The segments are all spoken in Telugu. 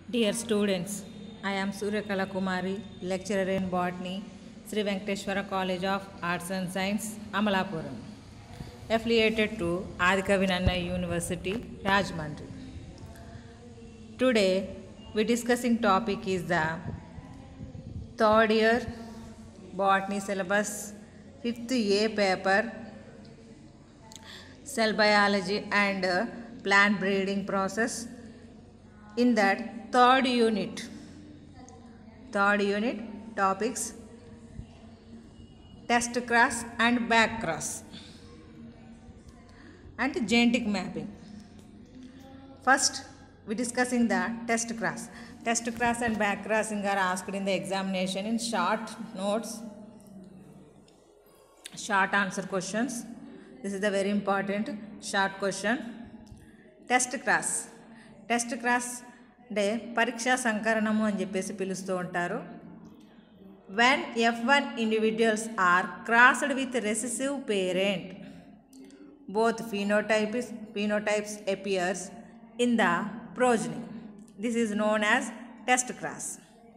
Dear students, I am Suryakala Kumari, lecturer in botany, Sri Venkateshwara College of Arts and Science, Amalapuram, affiliated to Adikavinanna University, Rajmandri. Today, we discussing topic is the third year botany syllabus, fifth A paper, cell biology and uh, plant breeding process in that third unit third unit topics test cross and back cross and genetic mapping first we discussing the test cross test cross and back crossing are asked in the examination in short notes short answer questions this is the very important short question test cross test cross అంటే పరీక్షా సంకరణము అని చెప్పేసి పిలుస్తూ ఉంటారు when F one individuals are crossed with recessive parent both phenotypes phenotypes appears in the progeny this is known as test cross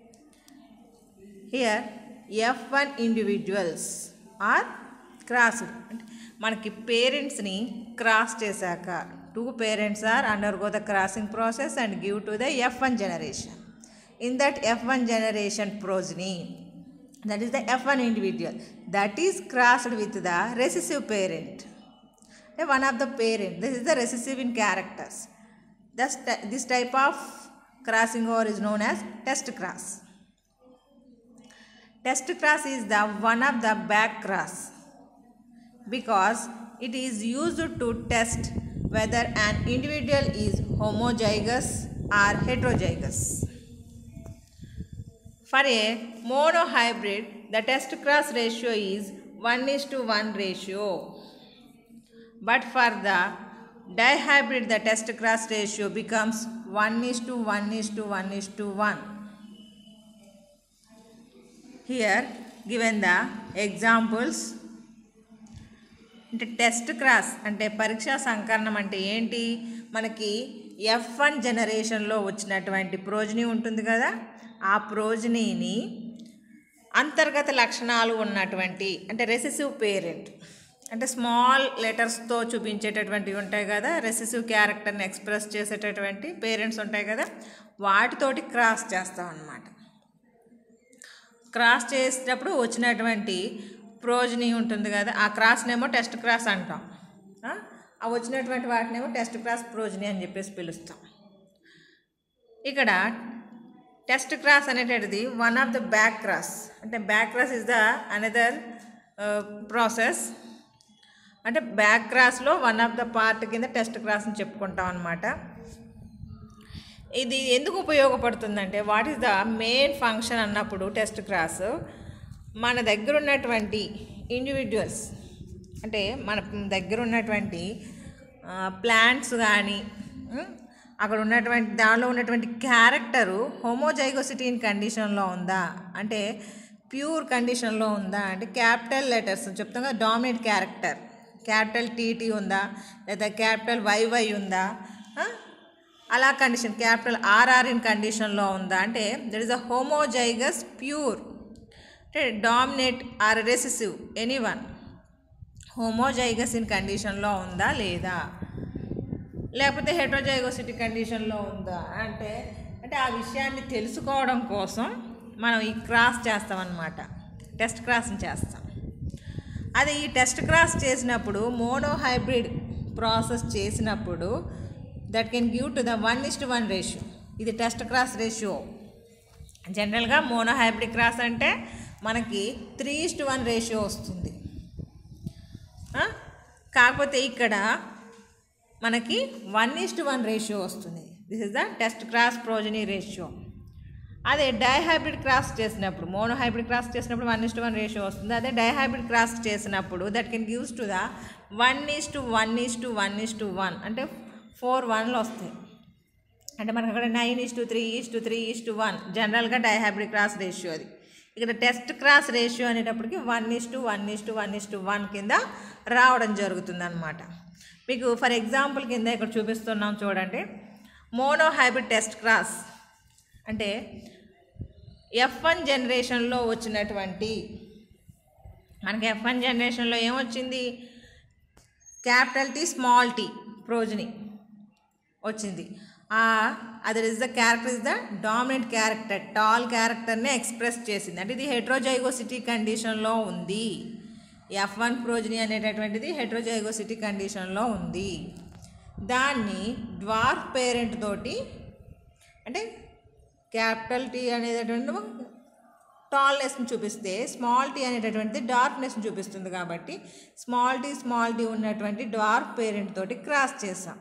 here F one individuals are crossed అంటే మనకి పేరెంట్స్ని క్రాస్ చేశాక two parents are undergo the crossing process and give to the F one generation in that F one generation progeny that is the F one individual that is crossed with the recessive parent one of the parent this is the recessive in characters thus this type of crossing over is known as test cross test cross is the one of the back cross because it is used to test whether an individual is homozygous or heterozygous for a monohybrid the test cross ratio is 1 is to 1 ratio but for the dihybrid the test cross ratio becomes 1 is to 1 is to 1 is to 1 here given the examples అంటే టెస్ట్ క్రాస్ అంటే పరీక్షా సంకరణం అంటే ఏంటి మనకి ఎఫ్ వన్ జనరేషన్లో వచ్చినటువంటి ప్రోజనీ ఉంటుంది కదా ఆ ప్రోజనీని అంతర్గత లక్షణాలు ఉన్నటువంటి అంటే రెసెసివ్ పేరెంట్ అంటే స్మాల్ లెటర్స్తో చూపించేటటువంటివి ఉంటాయి కదా రెసెసివ్ క్యారెక్టర్ని ఎక్స్ప్రెస్ చేసేటటువంటి పేరెంట్స్ ఉంటాయి కదా వాటితోటి క్రాస్ చేస్తాం అన్నమాట క్రాస్ చేసేటప్పుడు వచ్చినటువంటి ప్రోజనీ ఉంటుంది కదా ఆ క్రాస్నేమో టెస్ట్ క్రాస్ అంటాం ఆ వచ్చినటువంటి వాటినేమో టెస్ట్ క్రాస్ ప్రోజనీ అని చెప్పేసి పిలుస్తాం ఇక్కడ టెస్ట్ క్రాస్ అనేటది one of the back cross అంటే back cross is the another process అంటే బ్యాక్ క్రాస్లో వన్ ఆఫ్ ద పార్ట్ కింద టెస్ట్ క్రాస్ అని చెప్పుకుంటాం అనమాట ఇది ఎందుకు ఉపయోగపడుతుందంటే what is the main function అన్నప్పుడు టెస్ట్ క్రాస్ మన దగ్గర ఉన్నటువంటి ఇండివిజువల్స్ అంటే మన దగ్గర ఉన్నటువంటి ప్లాంట్స్ కానీ అక్కడ ఉన్నటువంటి దానిలో ఉన్నటువంటి క్యారెక్టరు హోమోజైగోసిటీ ఇన్ కండిషన్లో ఉందా అంటే ప్యూర్ కండిషన్లో ఉందా అంటే క్యాపిటల్ లెటర్స్ చెప్తాం కదా డామినేట్ క్యారెక్టర్ క్యాపిటల్ టీటీ ఉందా లేదా క్యాపిటల్ వైవై ఉందా అలా కండిషన్ క్యాపిటల్ ఆర్ఆర్ ఇన్ కండిషన్లో ఉందా అంటే that is a homozygous pure అంటే dominate or recessive any one homozygous in కండిషన్లో ఉందా లేదా లేకపోతే హెట్రోజైగోసిటీ కండిషన్లో ఉందా అంటే అంటే ఆ విషయాన్ని తెలుసుకోవడం కోసం మనం ఈ క్రాస్ చేస్తామన్నమాట టెస్ట్ క్రాస్ని చేస్తాం అదే ఈ టెస్ట్ క్రాస్ చేసినప్పుడు మోనో హైబ్రిడ్ ప్రాసెస్ చేసినప్పుడు that can give to the one is to one ratio ఇది టెస్ట్ క్రాస్ రేషియో జనరల్గా మోనో హైబ్రిడ్ క్రాస్ అంటే మనకి three is to one ratio వస్తుంది కాకపోతే ఇక్కడ మనకి one is to one ratio వస్తుంది this is the test cross progeny ratio అదే డైహైబ్రిడ్ క్రాస్ చేసినప్పుడు మోనో హైబ్రిడ్ క్రాస్ చేసినప్పుడు one is to one ratio వస్తుంది అదే డైహైబ్రిడ్ క్రాస్ చేసినప్పుడు that can gives to the one is to one is to one is to one అంటే ఫోర్ వన్లు వస్తాయి అంటే మనకు అక్కడ nine is to three is to three is to one జనరల్గా డైహైబ్రిడ్ క్రాస్ రేషియో అది ఇక్కడ టెస్ట్ క్రాస్ రేషియో అనేటప్పటికి one is to one is to one is to one కింద రావడం జరుగుతుంది అనమాట మీకు ఫర్ ఎగ్జాంపుల్ కింద ఇక్కడ చూపిస్తున్నాం చూడండి మోనో హైబ్రిడ్ టెస్ట్ క్రాస్ అంటే ఎఫ్ వన్ జనరేషన్లో వచ్చినటువంటి మనకి ఎఫ్ వన్ జనరేషన్లో ఏమొచ్చింది capital T small T progeny వచ్చింది అది is the character is the dominant character tall క్యారెక్టర్ని ఎక్స్ప్రెస్ చేసింది అంటే ఇది హెట్రోజైగోసిటీ కండిషన్లో ఉంది ఎఫ్ వన్ ప్రోజని అనేటటువంటిది హెట్రోజైగోసిటీ కండిషన్లో ఉంది దాన్ని డ్వార్ఫ్ పేరెంట్ తోటి అంటే క్యాపిటల్ టీ అనేటటువంటి టాల్నెస్ని చూపిస్తే స్మాల్ టీ అనేటటువంటిది డార్క్నెస్ని చూపిస్తుంది కాబట్టి స్మాల్ టీ స్మాల్ టీ ఉన్నటువంటి డార్క్ పేరెంట్ తోటి క్రాస్ చేసాం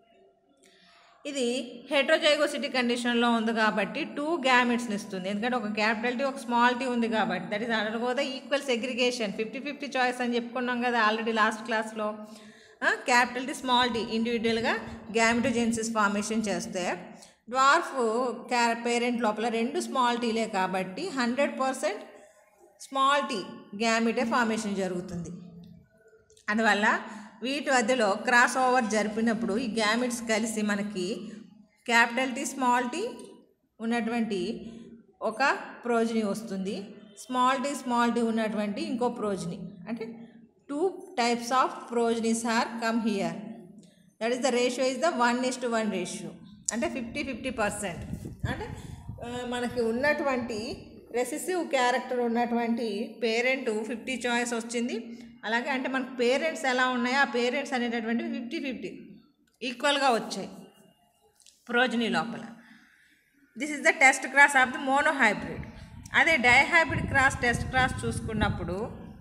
ఇది హెట్రోజైగోసిటీ కండిషన్లో ఉంది కాబట్టి టూ గ్యామెట్స్ని ఇస్తుంది ఎందుకంటే ఒక క్యాపిటల్ టీ ఒక స్మాల్ టీ ఉంది కాబట్టి that is under the equal segregation fifty fifty choice అని చెప్పుకున్నాం కదా ఆల్రెడీ లాస్ట్ క్లాస్లో క్యాపిటల్ టీ స్మాల్ టీ ఇండివిజువల్గా గ్యామిటోజెన్సిస్ ఫార్మేషన్ చేస్తే డ్వార్ఫ్ క్యా పేరెంట్ లోపల రెండు స్మాల్ టీలే కాబట్టి hundred percent small T gamete formation జరుగుతుంది అందువల్ల వీటి మధ్యలో క్రాస్ ఓవర్ జరిపినప్పుడు ఈ గ్యామిట్స్ కలిసి మనకి క్యాపిటల్ టీ స్మాల్ టీ ఉన్నటువంటి ఒక ప్రోజిని వస్తుంది స్మాల్ టీ స్మాల్ టీ ఉన్నటువంటి ఇంకో ప్రోజిని అంటే two types of progenies are come here that is the ratio is the one is to one ratio అంటే ఫిఫ్టీ ఫిఫ్టీ పర్సెంట్ అంటే ఆ, మనకి ఉన్నటువంటి రెసిసివ్ క్యారెక్టర్ ఉన్నటువంటి పేరెంట్ ఫిఫ్టీ చాయిస్ వచ్చింది అలాగే అంటే మనకు పేరెంట్స్ ఎలా ఉన్నాయో ఆ పేరెంట్స్ అనేటటువంటి ఫిఫ్టీ ఫిఫ్టీ ఈక్వల్గా వచ్చాయి ప్రోజనీ లోపల this is the test cross of the monohybrid అదే డైహైబ్రిడ్ క్రాస్ టెస్ట్ క్రాస్ చూసుకున్నప్పుడు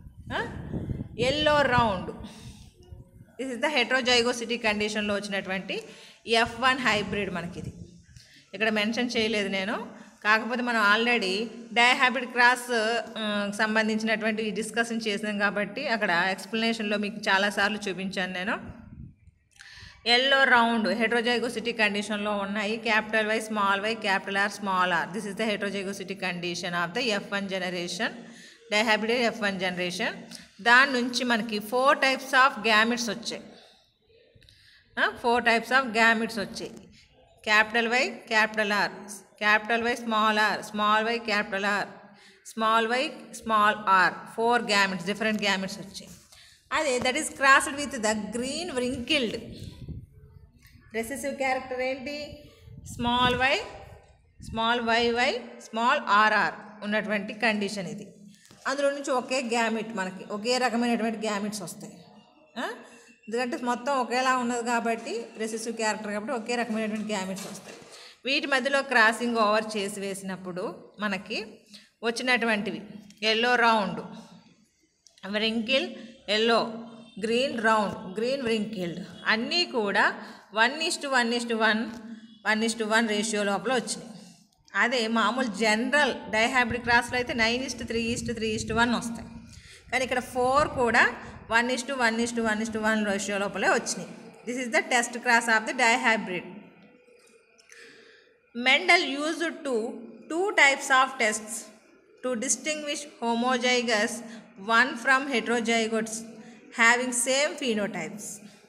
yellow round this is the heterozygosity కండిషన్లో వచ్చినటువంటి ఎఫ్ వన్ హైబ్రిడ్ మనకి ఇది ఇక్కడ మెన్షన్ చేయలేదు నేను కాకపోతే మనం ఆల్రెడీ డైహాబిడ్ క్రాస్ ఆ, సంబంధించినటువంటి డిస్కషన్ చేసాం కాబట్టి అక్కడ ఎక్స్ప్లెనేషన్లో మీకు చాలాసార్లు చూపించాను నేను ఎల్లో రౌండ్ హెట్రోజైగోసిటీ కండిషన్లో ఉన్నాయి capital Y small Y capital R small R this is the heterozygosity condition of the F one generation dihybrid F one generation దాని నుంచి మనకి ఫోర్ టైప్స్ ఆఫ్ గ్యామిట్స్ వచ్చాయి ఫోర్ టైప్స్ ఆఫ్ గ్యామిట్స్ వచ్చాయి capital Y capital R capital Y small R small Y capital R small Y small R four gametes different gametes వచ్చాయి అదే that is crossed with the green wrinkled recessive character ఏంటి small Y small Y Y small R R ఉన్నటువంటి కండిషన్ ఇది అందులో నుంచి ఒకే గ్యామిట్ మనకి ఒకే రకమైనటువంటి గ్యామిట్స్ వస్తాయి ఆ? ఎందుకంటే మొత్తం ఒకేలా ఉన్నది కాబట్టి రెసెసివ్ క్యారెక్టర్ కాబట్టి ఒకే రకమైనటువంటి గ్యామిట్స్ వస్తాయి వీటి మధ్యలో క్రాసింగ్ ఓవర్ చేసి వేసినప్పుడు మనకి వచ్చినటువంటివి yellow round wrinkle yellow green round green wrinkled అన్నీ కూడా one is to one is to one one is to one ratio లోపల వచ్చినాయి అదే మామూలు జనరల్ డైహాబ్రిడ్ క్రాస్లో అయితే nine is to three is to three is to one వస్తాయి కానీ ఇక్కడ ఫోర్ కూడా one is to one is to one is to one ratio లోపలే వచ్చినాయి this is the test cross of the డైహాబ్రిడ్ Mendel used to two types of tests to distinguish homozygous one from heterozygotes having same phenotypes.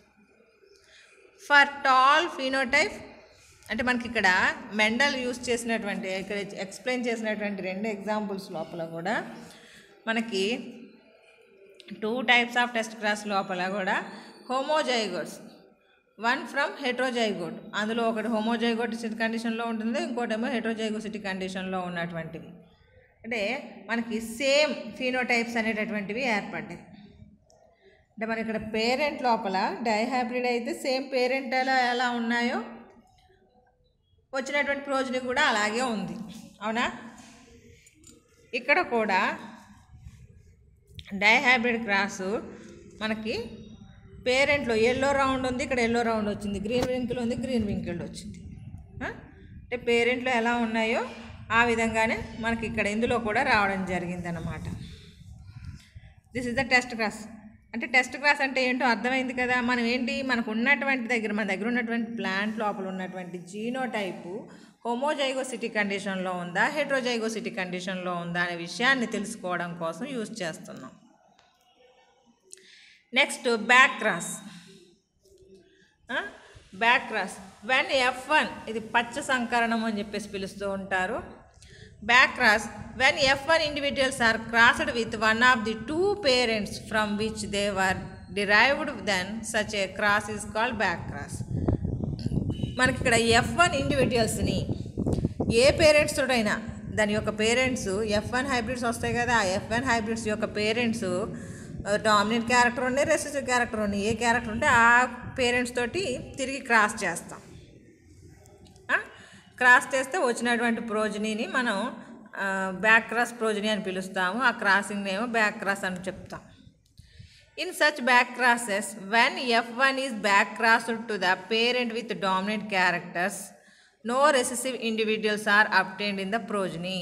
For tall phenotype అంటే మనకి ఇక్కడ మెండల్ యూస్ చేసినటువంటి ఇక్కడ ఎక్స్ప్లెయిన్ చేసినటువంటి రెండు ఎగ్జాంపుల్స్ లోపల కూడా మనకి two types of test cross లోపల కూడా హోమోజైగోట్స్ వన్ ఫ్రమ్ హెట్రోజైగోట్ అందులో ఒకటి హోమోజైగోటిసిటీ కండిషన్లో ఉంటుంది ఇంకోటేమో హెట్రోజైగోసిటీ కండిషన్లో ఉన్నటువంటివి అంటే మనకి సేమ్ ఫీనోటైప్స్ అనేటటువంటివి ఏర్పడ్డాయి అంటే మన ఇక్కడ పేరెంట్ లోపల డైహాబ్రిడ్ అయితే సేమ్ పేరెంట్ ఎలా ఎలా ఉన్నాయో వచ్చినటువంటి ప్రోజని కూడా అలాగే ఉంది అవునా ఇక్కడ కూడా డైహాబ్రిడ్ క్రాసు మనకి పేరెంట్లో ఎల్లో రౌండ్ ఉంది ఇక్కడ ఎల్లో రౌండ్ వచ్చింది గ్రీన్ వింకిల్ ఉంది గ్రీన్ వింకిల్ వచ్చింది ఆ? అంటే పేరెంట్లో ఎలా ఉన్నాయో ఆ విధంగానే మనకి ఇక్కడ ఇందులో కూడా రావడం జరిగిందన్నమాట this is the test cross అంటే టెస్ట్ క్లాస్ అంటే ఏంటో అర్థమైంది కదా మనం ఏంటి మనకు ఉన్నటువంటి దగ్గర మన దగ్గర ఉన్నటువంటి ప్లాంట్ లోపల ఉన్నటువంటి జీనో టైపు హోమోజైగోసిటీ కండిషన్లో ఉందా హెట్రోజైగోసిటీ కండిషన్లో ఉందా అనే విషయాన్ని తెలుసుకోవడం కోసం యూజ్ చేస్తున్నాం next back cross back cross when F one ఇది పచ్చ సంకరణం అని చెప్పేసి పిలుస్తూ ఉంటారు back cross when F one individuals are crossed with one of the two parents from which they were derived then such a cross is called back cross మనకి ఇక్కడ ఎఫ్ వన్ ఇండివిజువల్స్ని ఏ పేరెంట్స్ తోడైనా దాని యొక్క పేరెంట్స్ ఎఫ్ వన్ హైబ్రిడ్స్ వస్తాయి కదా ఆ ఎఫ్ వన్ హైబ్రిడ్స్ యొక్క పేరెంట్స్ డామినెంట్ క్యారెక్టర్ ఉన్నాయి రెసిసివ్ క్యారెక్టర్ ఉన్నాయి ఏ క్యారెక్టర్ ఉంటే ఆ పేరెంట్స్ తోటి తిరిగి క్రాస్ చేస్తాం ఆ? క్రాస్ చేస్తే వచ్చినటువంటి ప్రోజనీని మనం ఆ, బ్యాక్ క్రాస్ ప్రోజనీ అని పిలుస్తాము ఆ క్రాసింగ్ ఏమో బ్యాక్ క్రాస్ అని చెప్తాం in such back crosses when F one is back crossed to the parent with dominant characters no recessive individuals are obtained in the progeny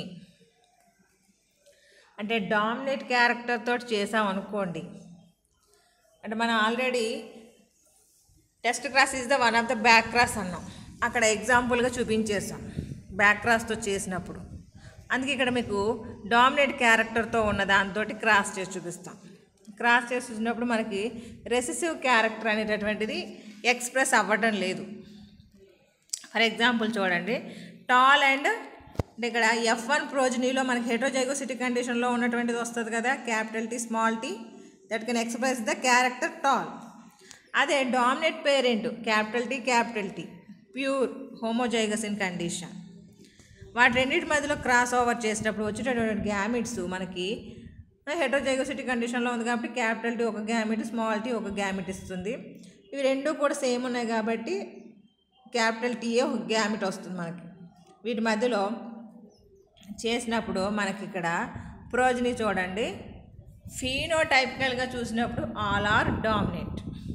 అంటే డామినేట్ క్యారెక్టర్ తోటి చేసాం అనుకోండి అంటే మనం already test cross is the one of the back cross అన్నాం అక్కడ ఎగ్జాంపుల్గా చూపించేసాం బ్యాక్ క్రాస్తో చేసినప్పుడు అందుకే ఇక్కడ మీకు డామినేట్ క్యారెక్టర్తో ఉన్న దాంతో క్రాస్ చేసి చూపిస్తాం క్రాస్ చేసి చూసినప్పుడు మనకి రెసిసివ్ క్యారెక్టర్ అనేటటువంటిది ఎక్స్ప్రెస్ అవ్వడం లేదు ఫర్ ఎగ్జాంపుల్ చూడండి టాల్ అండ్ అంటే ఇక్కడ ఎఫ్ వన్ ప్రోజనీలో మనకి హెటోజైగోసిటీ కండిషన్లో ఉన్నటువంటిది వస్తుంది కదా capital T small T that can express the character tall అదే dominate parent capital T capital T pure homozygous in condition వాటి రెండింటి మధ్యలో క్రాస్ ఓవర్ చేసినప్పుడు వచ్చేటటువంటి గ్యామిట్స్ మనకి హెటోజైగోసిటీ కండిషన్లో ఉంది కాబట్టి క్యాపిటల్ టీ ఒక గ్యామిట్ స్మాల్ టీ ఒక గ్యామిట్ ఇస్తుంది ఇవి రెండు కూడా సేమ్ ఉన్నాయి కాబట్టి క్యాపిటల్ టీఏ ఒక గ్యామిట్ వస్తుంది మనకి వీటి మధ్యలో చేసినప్పుడు మనకి ఇక్కడ ప్రోజని చూడండి ఫీనోటైపికల్గా చూసినప్పుడు ఆల్ ఆర్ డామినేట్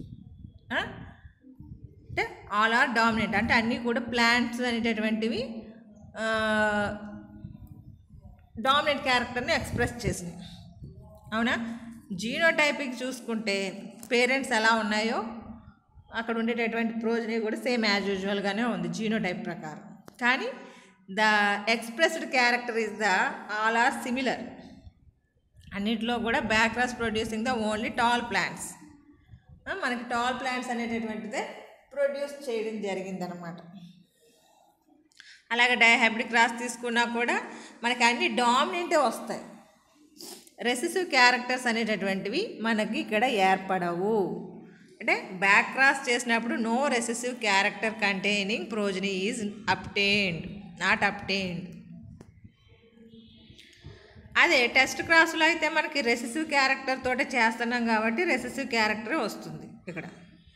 అంటే ఆల్ ఆర్ డామినేట్ అంటే అన్నీ కూడా ప్లాంట్స్ అనేటటువంటివి డామినేట్ క్యారెక్టర్ని ఎక్స్ప్రెస్ చేసినాయి అవునా జీనోటైపిక్ చూసుకుంటే పేరెంట్స్ ఎలా ఉన్నాయో అక్కడ ఉండేటటువంటి ప్రోజనీ కూడా సేమ్ యాజ్ యూజువల్గానే ఉంది జీనోటైప్ ప్రకారం కానీ the expressed character is the all are similar అన్నింటిలో కూడా backcross producing the only tall plants మనకి టాల్ ప్లాంట్స్ అనేటటువంటిదే ప్రొడ్యూస్ చేయడం జరిగిందనమాట అలాగే డైహైబ్రిడ్ క్రాస్ తీసుకున్నా కూడా మనకి అన్ని డామినెంటే వస్తాయి రెసిసివ్ క్యారెక్టర్స్ అనేటటువంటివి మనకి ఇక్కడ ఏర్పడవు అంటే బ్యాక్ క్రాస్ చేసినప్పుడు no recessive character containing progeny is obtained not obtained అదే టెస్ట్ క్రాస్లో అయితే మనకి రెసిసివ్ క్యారెక్టర్ తోటే చేస్తున్నాం కాబట్టి రెసిసివ్ క్యారెక్టరే వస్తుంది ఇక్కడ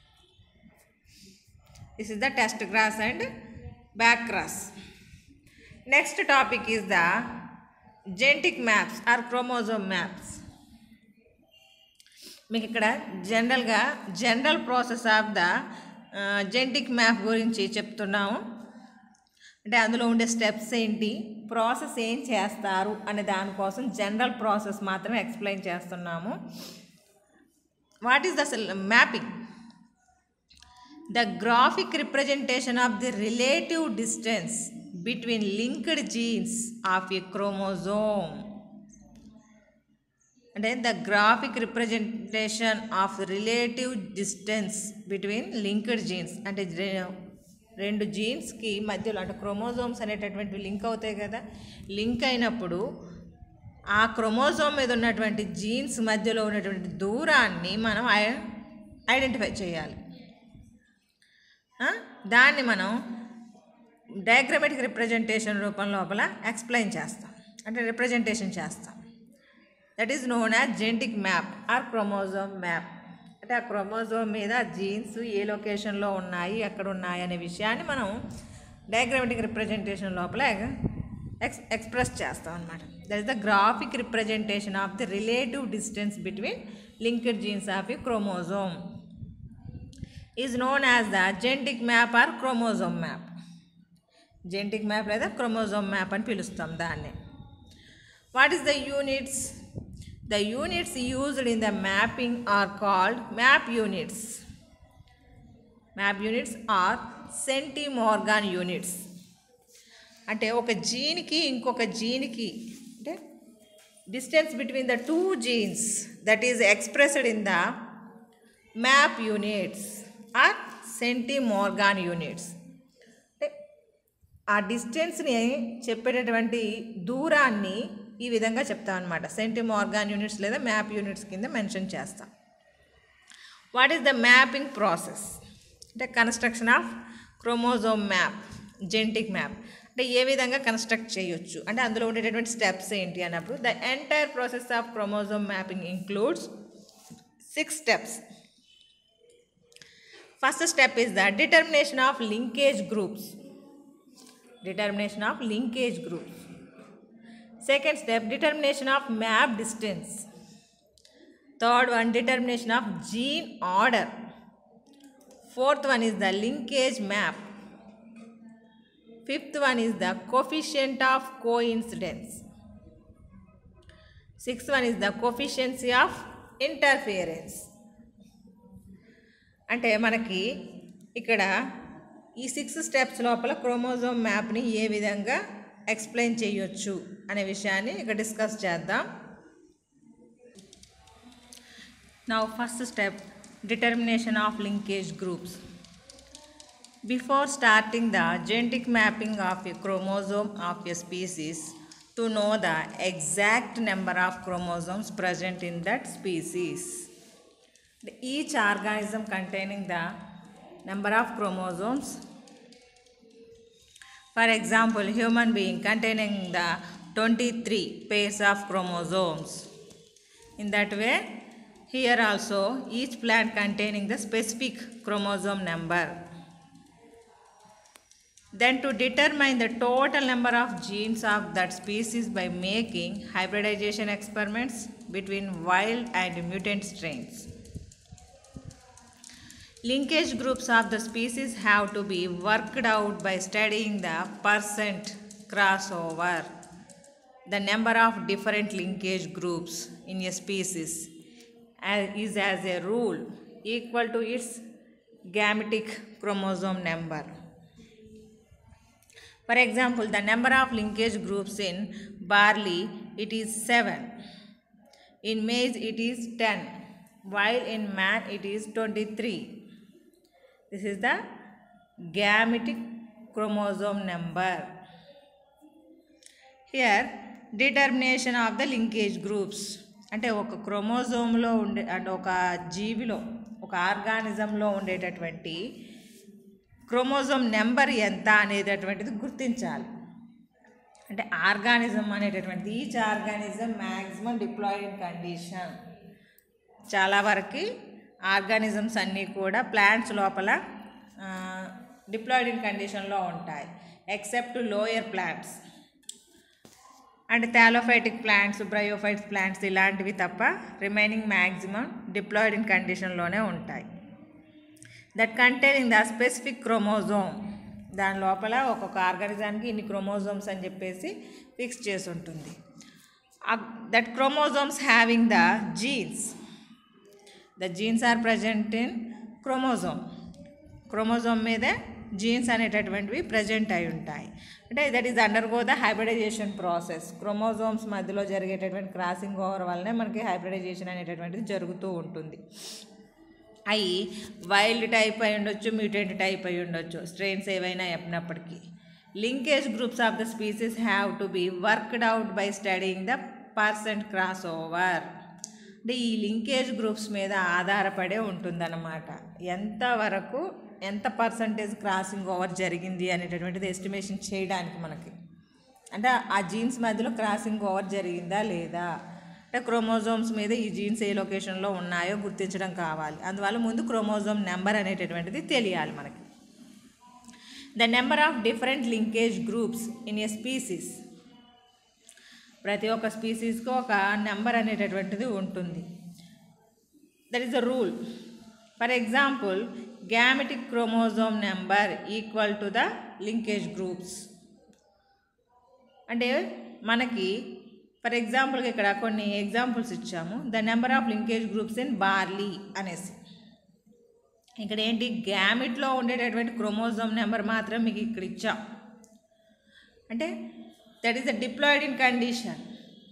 this is the test cross and back cross next topic is the genetic maps or chromosome maps మీకు ఇక్కడ జనరల్గా general process of the genetic map గురించి చెప్తున్నాము అంటే అందులో ఉండే స్టెప్స్ ఏంటి ప్రాసెస్ ఏం చేస్తారు అనే దానికోసం జనరల్ ప్రాసెస్ మాత్రమే ఎక్స్ప్లెయిన్ చేస్తున్నాము what is the mapping the graphic representation of the relative distance between linked genes of a chromosome అంటే the graphic representation of relative distance between linked genes అంటే రె- రెండు జీన్స్కి మధ్యలో అంటే క్రోమోజోమ్స్ అనేటటువంటివి లింక్ అవుతాయి కదా లింక్ అయినప్పుడు ఆ క్రోమోజోమ్ మీద ఉన్నటువంటి జీన్స్ మధ్యలో ఉన్నటువంటి దూరాన్ని మనం ఐ- ఐడెంటిఫై చేయాలి ఆ? దాన్ని మనం డయాగ్రమెటిక్ రిప్రజెంటేషన్ రూపం లోపల ఎక్స్ప్లెయిన్ చేస్తాం అంటే రిప్రజెంటేషన్ చేస్తాం that is known as genetic map or chromosome map అంటే ఆ క్రోమోజోమ్ మీద జీన్స్ ఏ లొకేషన్లో ఉన్నాయి ఎక్కడ ఉన్నాయి అనే విషయాన్ని మనం డయాగ్రమెటిక్ రిప్రజెంటేషన్ లోపల ఎక్స్ ఎక్స్ప్రెస్ చేస్తాం అనమాట that is the graphic representation of the relative distance between linked genes of a chromosome is known as the genetic map or chromosome map genetic map లేదా క్రోమోజోమ్ మ్యాప్ అని పిలుస్తాం దాన్ని what is the units the units used in the mapping are called map units map units are centimorgan units అంటే ఒక జీన్కి ఇంకొక జీన్కి అంటే distance between the two genes that is expressed in the map units are centimorgan units అంటే ఆ డిస్టెన్స్ని చెప్పేటటువంటి దూరాన్ని ఈ విధంగా చెప్తాం అనమాట సెంటీమోర్గాన్ యూనిట్స్ లేదా మ్యాప్ యూనిట్స్ కింద మెన్షన్ చేస్తాం what is the mapping process అంటే construction of chromosome map genetic map అంటే ఏ విధంగా కన్స్ట్రక్ట్ చేయొచ్చు అంటే అందులో ఉండేటటువంటి స్టెప్స్ ఏంటి అన్నప్పుడు the entire process of chromosome mapping includes six steps first step is the determination of linkage groups determination of linkage groups second step determination of map distance third one determination of gene order fourth one is the linkage map fifth one is the coefficient of coincidence sixth one is the coefficient of interference అంటే మనకి ఇక్కడ ఈ సిక్స్ స్టెప్స్ లోపల క్రోమోజోమ్ మ్యాప్ని ఏ విధంగా ఎక్స్ప్లెయిన్ చేయొచ్చు అనే విషయాన్ని ఇక్కడ డిస్కస్ చేద్దాం నా first step determination of linkage groups before starting the genetic mapping of a chromosome of a species to know the exact number of chromosomes present in that species each organism containing the number of chromosomes for example human being containing the 23 pairs of chromosomes in that way here also each plant containing the specific chromosome number then to determine the total number of genes of that species by making hybridization experiments between wild and mutant strains Linkage groups of the species have to be worked out by studying the percent crossover. The number of different linkage groups in a species as- is as a rule equal to its gametic chromosome number. For example, the number of linkage groups in barley it is 7. In maize it is 10 while in man it is 23. This is the gametic chromosome number. Here, determination of the linkage groups. అంటే ఒక క్రోమోజోమ్లో ఉండే అంటే ఒక జీవిలో ఒక ఆర్గానిజంలో ఉండేటటువంటి క్రోమోజోమ్ నెంబర్ ఎంత అనేటటువంటిది గుర్తించాలి అంటే ఆర్గానిజం అనేటటువంటిది each organism maximum diploid in condition చాలా వరకు ఆర్గానిజమ్స్ అన్నీ కూడా ప్లాంట్స్ లోపల డిప్లాయిడ్ ఇన్ కండిషన్లో ఉంటాయి except lower plants and thallophytic plants bryophytes plants ఇలాంటివి తప్ప రిమైనింగ్ మ్యాక్సిమం డిప్లాయిడ్ ఇన్ కండిషన్లోనే ఉంటాయి that containing the specific chromosome దాని లోపల ఒక్కొక్క ఆర్గానిజానికి ఇన్ని క్రోమోజోమ్స్ అని చెప్పేసి ఫిక్స్ చేసి ఉంటుంది that chromosomes having the genes the genes are present in chromosome chromosome మీదే జీన్స్ అనేటటువంటివి ప్రజెంట్ అయి ఉంటాయి అంటే that is undergo the hybridization process chromosomes మధ్యలో జరిగేటటువంటి క్రాసింగ్ ఓవర్ వల్లనే మనకి హైబ్రిడైజేషన్ అనేటటువంటిది జరుగుతూ ఉంటుంది అవి వైల్డ్ టైప్ అయి ఉండొచ్చు మ్యూటెంట్ టైప్ అయి ఉండొచ్చు స్ట్రెయిన్స్ ఏవైనా చెప్పినప్పటికీ linkage groups of the species have to be worked out by studying the percent cross over అంటే ఈ లింకేజ్ గ్రూప్స్ మీద ఆధారపడే ఉంటుందన్నమాట ఎంతవరకు ఎంత పర్సంటేజ్ క్రాసింగ్ ఓవర్ జరిగింది అనేటటువంటిది ఎస్టిమేషన్ చేయడానికి మనకి అంటే ఆ జీన్స్ మధ్యలో క్రాసింగ్ ఓవర్ జరిగిందా లేదా అంటే క్రోమోజోమ్స్ మీద ఈ జీన్స్ ఏ లొకేషన్లో ఉన్నాయో గుర్తించడం కావాలి అందువల్ల ముందు క్రోమోజోమ్ నెంబర్ అనేటటువంటిది తెలియాలి మనకి the number of different linkage groups in a species ప్రతి ఒక్క స్పీసీస్కి ఒక నెంబర్ అనేటటువంటిది ఉంటుంది that is the rule for example gametic chromosome number equal to the linkage groups అంటే మనకి ఫర్ ఎగ్జాంపుల్గా ఇక్కడ కొన్ని ఎగ్జాంపుల్స్ ఇచ్చాము the number of linkage groups in barley అనేసి ఇక్కడ ఏంటి గ్యామిట్లో ఉండేటటువంటి క్రోమోజోమ్ నెంబర్ మాత్రం మీకు ఇక్కడ ఇచ్చాం అంటే that is the diploid in condition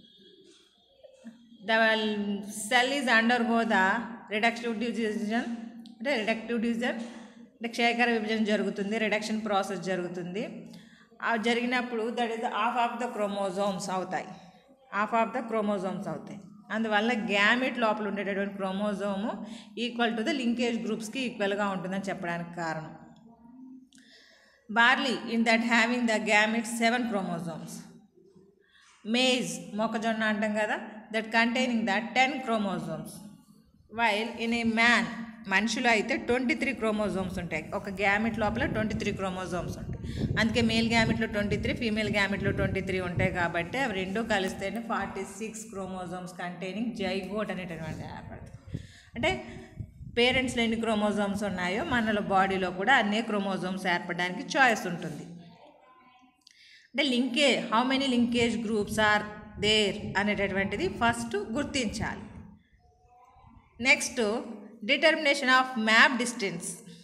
the cell is undergo the reductive division అంటే రిడక్టివ్ డివిజన్ అంటే క్షయకర విభజన జరుగుతుంది రిడక్షన్ ప్రాసెస్ జరుగుతుంది ఆ జరిగినప్పుడు that is half of the chromosomes అవుతాయి హాఫ్ ఆఫ్ ద క్రోమోజోమ్స్ అవుతాయి అందువల్ల గ్యామెట్ లోపల ఉండేటటువంటి chromosome equal to the linkage గ్రూప్స్కి ఈక్వల్గా ఉంటుందని చెప్పడానికి కారణం barley in that having the gamete seven chromosomes maize మొక్కజొన్న అంటాం కదా that containing the ten chromosomes while in a man మనుషులు అయితే ట్వంటీ త్రీ క్రోమోజోమ్స్ ఉంటాయి ఒక గ్యామెట్ లోపల ట్వంటీ త్రీ క్రోమోజోమ్స్ ఉంటాయి అందుకే మేల్ గ్యామెట్లో ట్వంటీ త్రీ ఫీమేల్ గ్యామెట్లో ట్వంటీ త్రీ ఉంటాయి కాబట్టి అవి రెండు కలిస్తేనే forty six chromosomes containing zygote అనేటటువంటి ఏర్పడుతుంది అంటే పేరెంట్స్లో ఎన్ని క్రోమోజోమ్స్ ఉన్నాయో మనలో బాడీలో కూడా అన్ని క్రోమోజోమ్స్ ఏర్పడడానికి చాయిస్ ఉంటుంది అంటే linkage how many linkage groups are there అనేటటువంటిది ఫస్ట్ గుర్తించాలి next determination of map distance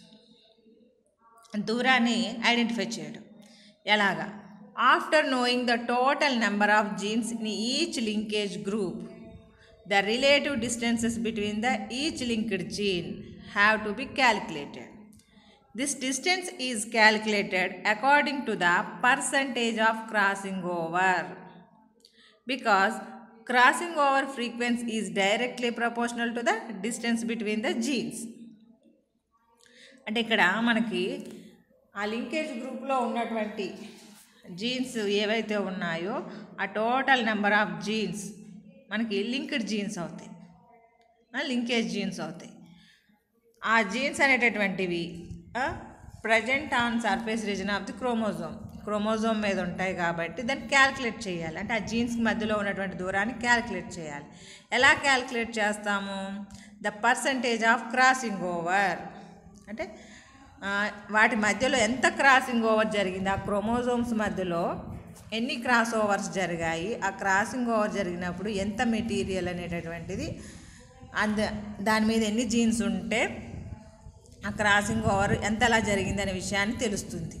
దూరాన్ని ఐడెంటిఫై చేయడం ఎలాగా after knowing the total number of genes in each linkage group the relative distances between the each linked gene have to be calculated This distance is calculated according to the percentage of crossing over because crossing over frequency is directly proportional to the distance between the genes. అంటే ఇక్కడ మనకి ఆ లింకేజ్ గ్రూప్లో ఉన్నటువంటి జీన్స్ ఏవైతే ఉన్నాయో ఆ టోటల్ నెంబర్ ఆఫ్ జీన్స్ మనకి లింక్డ్ జీన్స్ అవుతాయి లింకేజ్ జీన్స్ అవుతాయి ఆ జీన్స్ అనేటటువంటివి present on surface region of the chromosome chromosome మీద ఉంటాయి కాబట్టి దాన్ని క్యాల్కులేట్ చేయాలి అంటే ఆ జీన్స్ మధ్యలో ఉన్నటువంటి దూరాన్ని క్యాల్కులేట్ చేయాలి ఎలా క్యాల్కులేట్ చేస్తాము the percentage of crossing over అంటే ఆ, వాటి మధ్యలో ఎంత క్రాసింగ్ ఓవర్ జరిగింది ఆ క్రోమోజోమ్స్ మధ్యలో ఎన్ని క్రాస్ ఓవర్స్ జరిగాయి ఆ క్రాసింగ్ ఓవర్ జరిగినప్పుడు ఎంత మెటీరియల్ అనేటటువంటిది అంద దాని మీద ఎన్ని జీన్స్ ఉంటే ఆ క్రాసింగ్ ఓవర్ ఎంతలా జరిగిందనే విషయాన్ని తెలుస్తుంది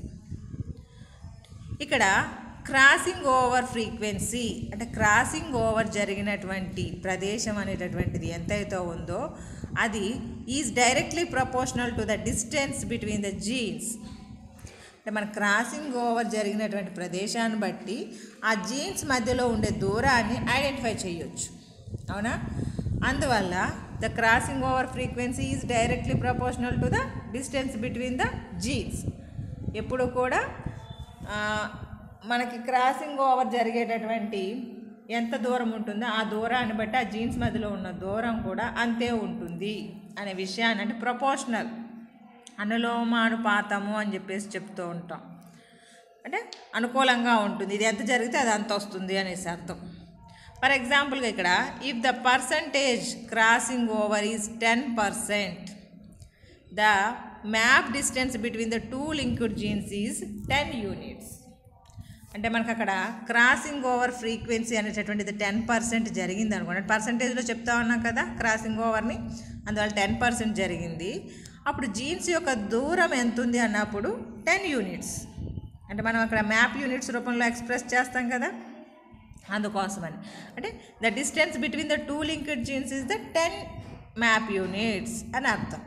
ఇక్కడ క్రాసింగ్ ఓవర్ ఫ్రీక్వెన్సీ అంటే క్రాసింగ్ ఓవర్ జరిగినటువంటి ప్రదేశం అనేటటువంటిది ఎంతైతే ఉందో అది is directly proportional to the distance between the genes అంటే మన క్రాసింగ్ ఓవర్ జరిగినటువంటి ప్రదేశాన్ని బట్టి ఆ జీన్స్ మధ్యలో ఉండే దూరాన్ని ఐడెంటిఫై చేయొచ్చు అవునా అందువల్ల the crossing over frequency is directly proportional to the distance between the genes ఎప్పుడు కూడా ఆ, మనకి క్రాసింగ్ ఓవర్ జరిగేటటువంటి ఎంత దూరం ఉంటుందో ఆ దూరాన్ని బట్టి ఆ జీన్స్ మధ్యలో ఉన్న దూరం కూడా అంతే ఉంటుంది అనే విషయాన్ని అంటే ప్రపోర్షనల్ అనులోమానుపాతము అని చెప్పేసి చెప్తూ ఉంటాం అంటే అనుకూలంగా ఉంటుంది ఇది ఎంత జరిగితే అది అంత వస్తుంది అనేసి అర్థం ఫర్ ఎగ్జాంపుల్గా ఇక్కడ if the percentage crossing over is ten percent the map distance between the two linked genes is ten units అంటే మనకు అక్కడ క్రాసింగ్ ఓవర్ ఫ్రీక్వెన్సీ అనేటటువంటిది టెన్ పర్సెంట్ జరిగింది అనుకోండి పర్సంటేజ్లో చెప్తా ఉన్నాం కదా క్రాసింగ్ ఓవర్ని అందువల్ల టెన్ పర్సెంట్ జరిగింది అప్పుడు జీన్స్ యొక్క దూరం ఎంత ఉంది అన్నప్పుడు టెన్ యూనిట్స్ అంటే మనం అక్కడ మ్యాప్ యూనిట్స్ రూపంలో ఎక్స్ప్రెస్ చేస్తాం కదా అందుకోసమని అంటే the distance between the two linked genes is the ten map units అని అర్థం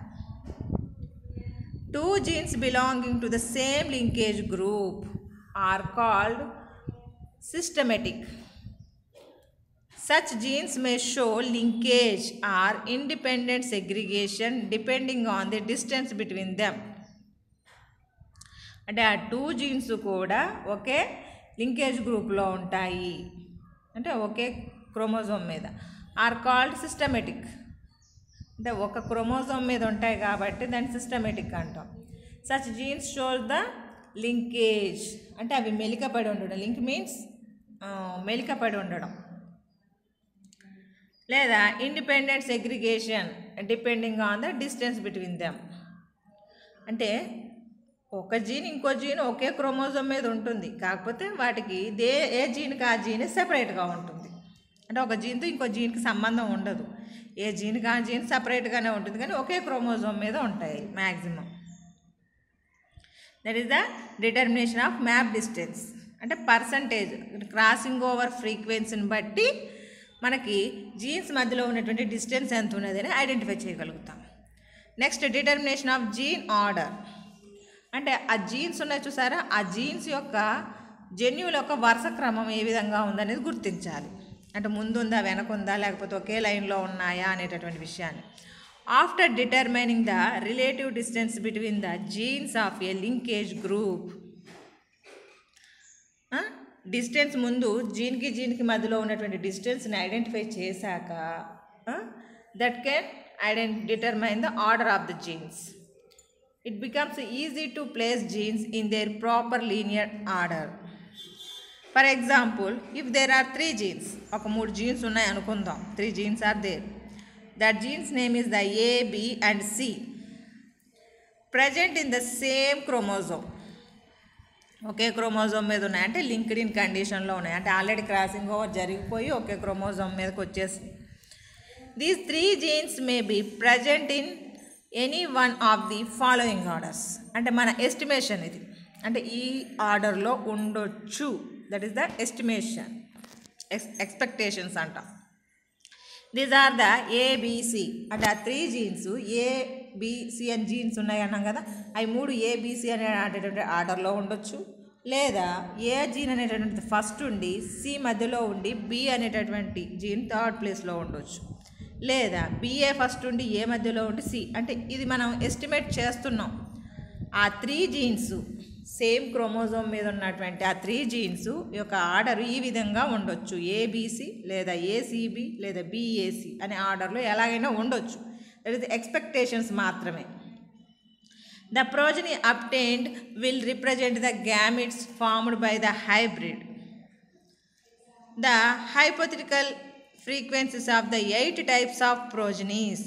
two genes belonging to the same linkage group are called systematic. Such genes may show linkage or independent segregation depending on the distance between them. అంటే ఆ టూ జీన్స్ కూడా ఒకే లింకేజ్ గ్రూప్లో ఉంటాయి అంటే ఒకే క్రోమోజోమ్ మీద ఆర్ కాల్డ్ సిస్టమేటిక్ అంటే ఒక క్రోమోజోమ్ మీద ఉంటాయి కాబట్టి దాన్ని సిస్టమేటిక్ అంటాం such genes shows the linkage అంటే అవి మెలికపడి ఉండడం లింక్ మీన్స్ మెలికపడి ఉండడం లేదా independent segregation depending on the distance between them అంటే ఒక జీన్ ఇంకో జీన్ ఒకే క్రోమోజోమ్ మీద ఉంటుంది కాకపోతే వాటికి దే ఏ జీన్కి ఆ జీన్ సెపరేట్గా ఉంటుంది అంటే ఒక జీన్తో ఇంకో జీన్కి సంబంధం ఉండదు ఏ జీన్కి ఆ జీన్ సపరేట్గానే ఉంటుంది కానీ ఒకే క్రోమోజోమ్ మీద ఉంటాయి maximum that is the determination of map distance అంటే పర్సంటేజ్ క్రాసింగ్ ఓవర్ ఫ్రీక్వెన్సీని బట్టి మనకి జీన్స్ మధ్యలో ఉన్నటువంటి డిస్టెన్స్ ఎంత ఉన్నది అని ఐడెంటిఫై చేయగలుగుతాం next determination of gene order అంటే ఆ జీన్స్ ఉన్నాయి చూసారా ఆ జీన్స్ యొక్క జన్యువుల యొక్క వరుస క్రమం ఏ విధంగా ఉందనేది గుర్తించాలి అంటే ముందుందా వెనకుందా లేకపోతే ఒకే లైన్లో ఉన్నాయా అనేటటువంటి విషయాన్ని after determining the relative distance between the genes of a linkage group distance ముందు జీన్కి జీన్కి మధ్యలో ఉన్నటువంటి డిస్టెన్స్ని ఐడెంటిఫై చేశాక that can ident determine the order of the genes it becomes easy to place genes in their proper linear order for example if there are three genes ఒక మూడు జీన్స్ ఉన్నాయి అనుకుందాం three genes are there that genes name is the A B and C present in the same chromosome ఒకే క్రోమోజోమ్ మీద ఉన్నాయి అంటే లింక్డ్ ఇన్ కండిషన్లో ఉన్నాయి అంటే ఆల్రెడీ క్రాసింగ్ ఓవర్ జరిగిపోయి ఒకే క్రోమోజోమ్ మీదకి వచ్చేసి these three genes may be present in any one of the following orders అంటే మన ఎస్టిమేషన్ ఇది అంటే ఈ ఆర్డర్లో ఉండొచ్చు that is the estimation ex expectations అంటాం దీస్ ఆర్ ద ఏబిసి అంటే ఆ త్రీ జీన్స్ ఏబిసి అని జీన్స్ ఉన్నాయి అన్నాం కదా అవి మూడు ఏబిసి అనే అనేటువంటి ఆర్డర్లో ఉండొచ్చు లేదా ఏ జీన్ అనేటటువంటి ఫస్ట్ ఉండి సి మధ్యలో ఉండి బి అనేటటువంటి జీన్ థర్డ్ ప్లేస్లో ఉండొచ్చు లేదా బిఏ ఫస్ట్ ఉండి ఏ మధ్యలో ఉండి సి అంటే ఇది మనం ఎస్టిమేట్ చేస్తున్నాం ఆ త్రీ జీన్స్ సేమ్ క్రోమోజోమ్ మీద ఉన్నటువంటి ఆ త్రీ జీన్స్ యొక్క ఆర్డర్ ఈ విధంగా ఉండొచ్చు ఏబిసి లేదా ఏసీబి లేదా బిఏసి అనే ఆర్డర్లో ఎలాగైనా ఉండొచ్చు దట్ ఇస్ ఎక్స్పెక్టేషన్స్ మాత్రమే the progeny obtained will represent the gametes formed by the hybrid the hypothetical frequencies of the eight types of progenies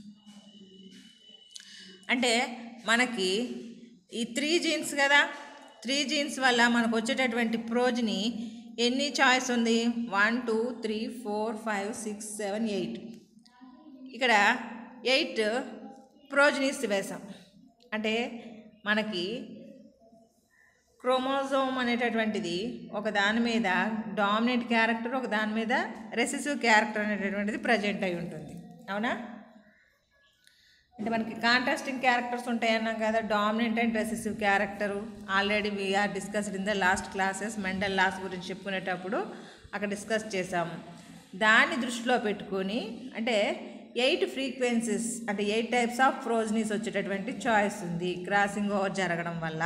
అంటే మనకి ఈ త్రీ జీన్స్ కదా త్రీ జీన్స్ వల్ల మనకు వచ్చేటటువంటి ప్రోజ్ని ఎన్ని చాయిస్ ఉంది one two three four five six seven eight ఇక్కడ ఎయిట్ ప్రోజనీస్ వేసాం అంటే మనకి క్రోమోజోమ్ అనేటటువంటిది ఒక దాని మీద డామినెంట్ క్యారెక్టర్ ఒక దాని మీద రెసిసివ్ క్యారెక్టర్ అనేటటువంటిది ప్రజెంట్ అయి ఉంటుంది అవునా అంటే మనకి కాంట్రాస్టింగ్ క్యారెక్టర్స్ ఉంటాయి అన్నాం కదా dominant and recessive character already we are discussed in the last classes Mendel laws గురించి చెప్పుకునేటప్పుడు అక్కడ డిస్కస్ చేసాము దాన్ని దృష్టిలో పెట్టుకొని అంటే ఎయిట్ ఫ్రీక్వెన్సీస్ అంటే ఎయిట్ టైప్స్ ఆఫ్ ఫ్రోజ్నీస్ వచ్చేటటువంటి చాయిస్ ఉంది క్రాసింగ్ ఓవర్ జరగడం వల్ల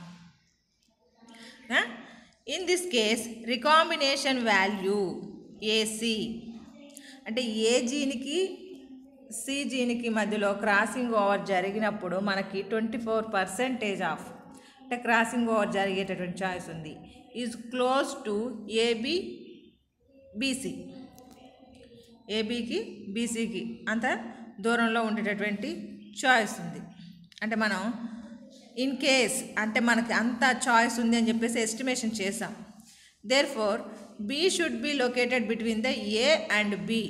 in this case recombination value AC అంటే ఏ జీనికి సి జీనికి మధ్యలో క్రాసింగ్ ఓవర్ జరిగినప్పుడు మనకి ట్వంటీ ఫోర్ పర్సెంటేజ్ ఆఫ్ అంటే క్రాసింగ్ ఓవర్ జరిగేటటువంటి చాయిస్ ఉంది is close to AB BC ఏబీకి బీసీకి అంత దూరంలో ఉండేటటువంటి చాయిస్ ఉంది అంటే మనం ఇన్ కేస్ అంటే మనకి అంత చాయిస్ ఉంది అని చెప్పేసి ఎస్టిమేషన్ చేసాం therefore B should be located between the A and B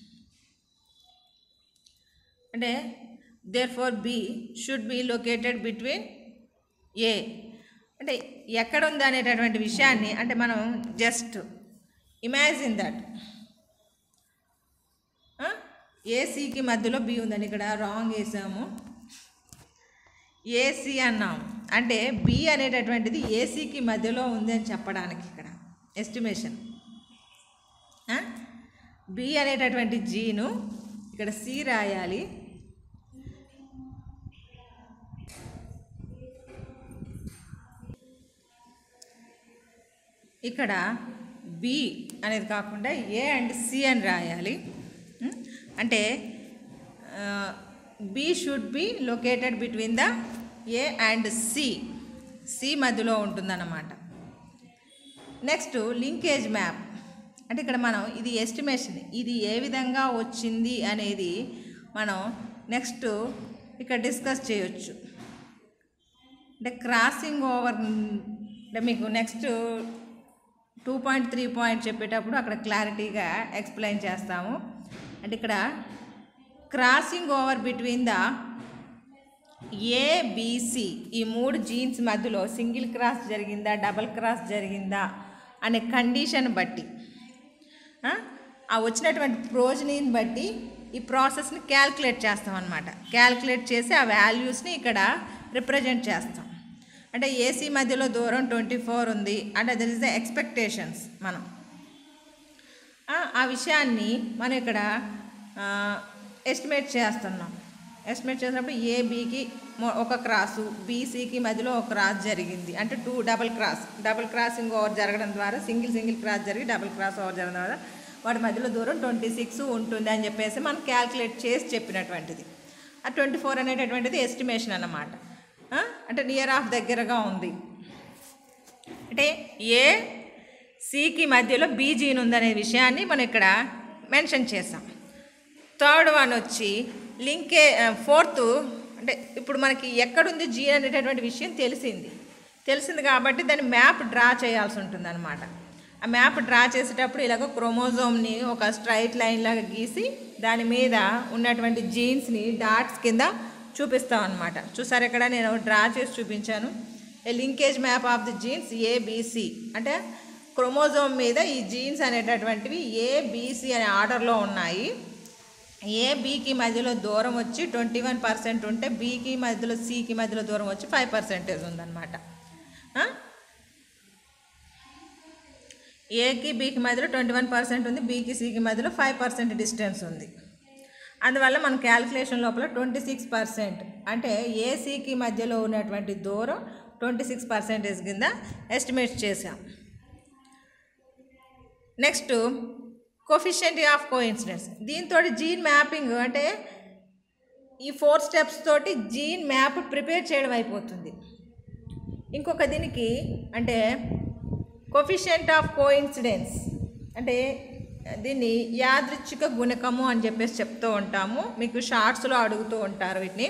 అంటే therefore B should be located between A అంటే ఎక్కడ ఉంది అనేటటువంటి విషయాన్ని అంటే మనం జస్ట్ ఇమాజిన్ దట్ ఏసీకి మధ్యలో బి ఉందని ఇక్కడ రాంగ్ వేసాము ఏసీ అన్నాం అంటే బి అనేటటువంటిది ఏసీకి మధ్యలో ఉంది అని చెప్పడానికి ఇక్కడ ఎస్టిమేషన్ బి అనేటటువంటి జీను ఇక్కడ సి రాయాలి ఇక్కడ బి అనేది కాకుండా ఏ అండ్ సి అని రాయాలి ఉం? అంటే B should be located between the A and C C మధ్యలో ఉంటుందన్నమాట నెక్స్ట్ లింకేజ్ మ్యాప్ అంటే ఇక్కడ మనం ఇది ఎస్టిమేషన్ ఇది ఏ విధంగా వచ్చింది అనేది మనం నెక్స్ట్ ఇక్కడ డిస్కస్ చేయొచ్చు అంటే క్రాసింగ్ ఓవర్ అంటే మీకు next two point three point చెప్పేటప్పుడు అక్కడ క్లారిటీగా ఎక్స్ప్లెయిన్ చేస్తాము అంటే ఇక్కడ crossing over between the ABC ఈ మూడు జీన్స్ మధ్యలో సింగిల్ క్రాస్ జరిగిందా డబల్ క్రాస్ జరిగిందా అనే కండిషన్ బట్టి ఆ, ఆ వచ్చినటువంటి ప్రోజనీని బట్టి ఈ ప్రాసెస్ని క్యాల్కులేట్ చేస్తాం అనమాట క్యాల్కులేట్ చేసి ఆ వాల్యూస్ని ఇక్కడ రిప్రజెంట్ చేస్తాం అంటే ఏసీ మధ్యలో దూరం ట్వంటీ ఫోర్ ఉంది అంటే దర్ ఇస్ ద ఎక్స్పెక్టేషన్స్ మనం ఆ, ఆ విషయాన్ని మనం ఇక్కడ ఎస్టిమేట్ చేస్తున్నాం ఎస్టిమేట్ చేసినప్పుడు ఏబికి ఒక క్రాసు బీసీకి మధ్యలో ఒక క్రాస్ జరిగింది అంటే two double cross double crossing over జరగడం ద్వారా సింగిల్ సింగిల్ క్రాస్ జరిగి డబుల్ క్రాస్ ఓవర్ జరగడం ద్వారా వాటి మధ్యలో దూరం ట్వంటీ సిక్స్ ఉంటుంది అని చెప్పేసి మనం క్యాల్కులేట్ చేసి చెప్పినటువంటిది ఆ ట్వంటీ ఫోర్ అనేటటువంటిది ఎస్టిమేషన్ అన్నమాట ఆ, అంటే నియర్ ఆఫ్ దగ్గరగా ఉంది అంటే ఏ సికి మధ్యలో బీజీన్ ఉందనే విషయాన్ని మనం ఇక్కడ మెన్షన్ చేసాం థర్డ్ వన్ వచ్చి లింకే ఫోర్త్ అంటే ఇప్పుడు మనకి ఎక్కడుంది జీ అనేటటువంటి విషయం తెలిసింది తెలిసింది కాబట్టి దాన్ని మ్యాప్ డ్రా చేయాల్సి ఉంటుంది అనమాట ఆ మ్యాప్ డ్రా చేసేటప్పుడు ఇలాగ క్రోమోజోమ్ని ఒక స్ట్రైట్ లైన్ లాగా గీసి దాని మీద ఉన్నటువంటి జీన్స్ని డాట్స్ కింద చూపిస్తాం అనమాట చూసారు ఇక్కడ నేను డ్రా చేసి చూపించాను a linkage map of the genes ABC అంటే క్రోమోజోమ్ మీద ఈ జీన్స్ అనేటటువంటివి ఏబిసి అనే ఆర్డర్లో ఉన్నాయి ఏ బీకి మధ్యలో దూరం వచ్చి ట్వంటీ వన్ పర్సెంట్ ఉంటే బీకి మధ్యలో సికి మధ్యలో దూరం వచ్చి ఫైవ్ పర్సెంటేజ్ ఉందన్నమాట ఆ? ఏకి బీకి మధ్యలో ట్వంటీ వన్ పర్సెంట్ ఉంది బీకి సికి మధ్యలో ఫైవ్ పర్సెంట్ డిస్టెన్స్ ఉంది అందువల్ల మన క్యాలిక్యులేషన్ లోపల ట్వంటీ సిక్స్ పర్సెంట్ అంటే ఏసీకి మధ్యలో ఉన్నటువంటి దూరం ట్వంటీ సిక్స్ పర్సెంటేజ్ కింద ఎస్టిమేట్ చేసాం నెక్స్ట్ కోఫిషియంట్ ఆఫ్ కోఇన్సిడెన్స్ దీంతో జీన్ మ్యాపింగ్ అంటే ఈ ఫోర్ స్టెప్స్ తోటి జీన్ మ్యాప్ ప్రిపేర్ చేయడం అయిపోతుంది ఇంకొక దీనికి అంటే కోఫిషియంట్ ఆఫ్ కోఇన్సిడెన్స్ అంటే దీన్ని యాదృచ్ఛిక గుణకము అని చెప్పేసి చెప్తూ ఉంటాము మీకు షార్ట్స్లో అడుగుతూ ఉంటారు వీటిని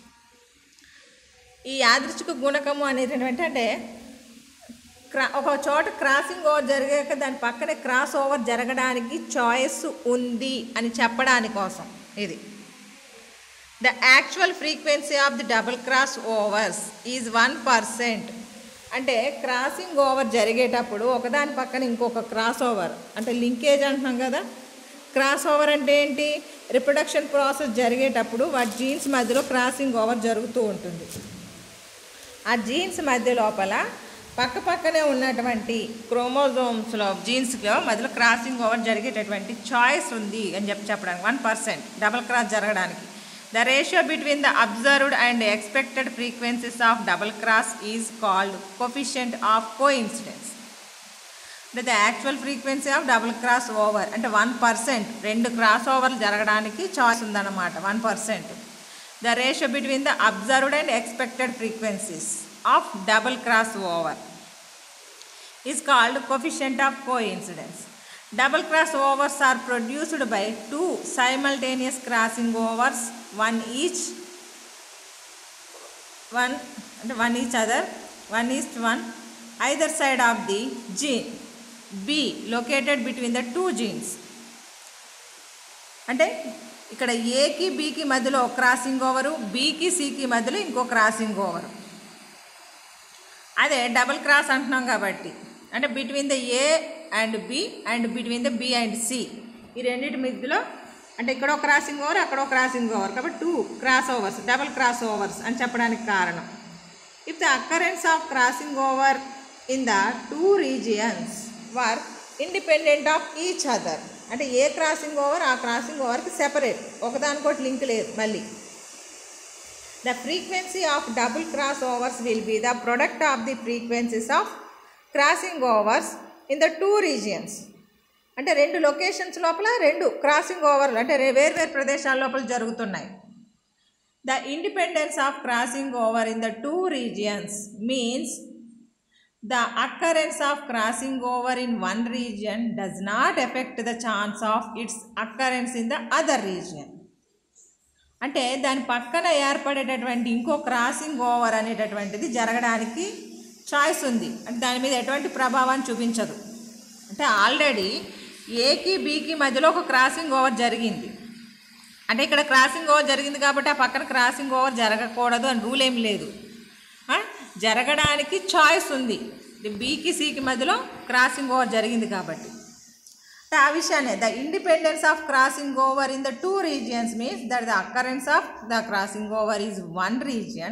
ఈ యాదృచ్ఛిక గుణకము అనేటటువంటి అంటే క్రా ఒక చోట క్రాసింగ్ ఓవర్ జరిగాక దాని పక్కనే క్రాస్ ఓవర్ జరగడానికి చాయిస్ ఉంది అని చెప్పడానికి కోసం ఇది the actual frequency of the double cross overs is one percent అంటే క్రాసింగ్ ఓవర్ జరిగేటప్పుడు ఒకదాని పక్కన ఇంకొక క్రాస్ ఓవర్ అంటే లింకేజ్ అంటున్నాం కదా క్రాస్ ఓవర్ అంటే ఏంటి రిప్రొడక్షన్ ప్రాసెస్ జరిగేటప్పుడు వాటి జీన్స్ మధ్యలో క్రాసింగ్ ఓవర్ జరుగుతూ ఉంటుంది ఆ జీన్స్ మధ్య లోపల పక్క పక్కనే ఉన్నటువంటి క్రోమోజోమ్స్లో జీన్స్లో మధ్యలో క్రాసింగ్ ఓవర్ జరిగేటటువంటి చాయిస్ ఉంది అని చెప్పి చెప్పడానికి వన్ పర్సెంట్ డబల్ క్రాస్ జరగడానికి the ratio between the observed and expected frequencies of double cross is called coefficient of coincidence అంటే the actual frequency of double cross over అంటే వన్ పర్సెంట్ రెండు క్రాస్ ఓవర్లు జరగడానికి చాయిస్ ఉందన్నమాట one percent the ratio between the observed and expected frequencies of double cross over is called coefficient of coincidence double cross overs are produced by two simultaneous crossing overs one each one అంటే one each other one east one either side of the gene B located between the two genes అంటే ఇక్కడ ఏకి బీకి మధ్యలో ఒక క్రాసింగ్ ఓవరు బీకి సికి మధ్యలో ఇంకో క్రాసింగ్ ఓవరు అదే డబుల్ క్రాస్ అంటున్నాం కాబట్టి అంటే between the A and B and between the B and C ఈ రెండింటి మధ్యలో అంటే ఇక్కడ ఒక క్రాసింగ్ ఓవర్ అక్కడ ఒక క్రాసింగ్ ఓవర్ కాబట్టి two cross overs double cross overs అని చెప్పడానికి కారణం if the occurrence of crossing over in the two regions were independent of each other అంటే ఏ క్రాసింగ్ ఓవర్ ఆ క్రాసింగ్ ఓవర్కి సెపరేట్ ఒకదానికోటి లింక్ లేదు మళ్ళీ the frequency of double cross overs will be the product of the frequencies of crossing overs in the two regions అంటే రెండు లొకేషన్స్ లోపల రెండు క్రాసింగ్ ఓవర్లు అంటే రే- వేర్వేరు ప్రదేశాల లోపల జరుగుతున్నాయి the independence of crossing over in the two regions means the occurrence of crossing over in one region does not affect the chance of its occurrence in the other region అంటే దాని పక్కన ఏర్పడేటటువంటి ఇంకో క్రాసింగ్ ఓవర్ అనేటటువంటిది జరగడానికి చాయిస్ ఉంది అంటే దాని మీద ఎటువంటి ప్రభావాన్ని చూపించదు అంటే ఆల్రెడీ ఏకి బీకి మధ్యలో ఒక క్రాసింగ్ ఓవర్ జరిగింది అంటే ఇక్కడ క్రాసింగ్ ఓవర్ జరిగింది కాబట్టి ఆ పక్కన క్రాసింగ్ ఓవర్ జరగకూడదు అని రూల్ ఏం లేదు ఆ? జరగడానికి చాయిస్ ఉంది బీకి సికి మధ్యలో క్రాసింగ్ ఓవర్ జరిగింది కాబట్టి అంటే ఆ విషయాన్ని the independence of crossing over in the two regions means that the occurrence of the crossing over is one region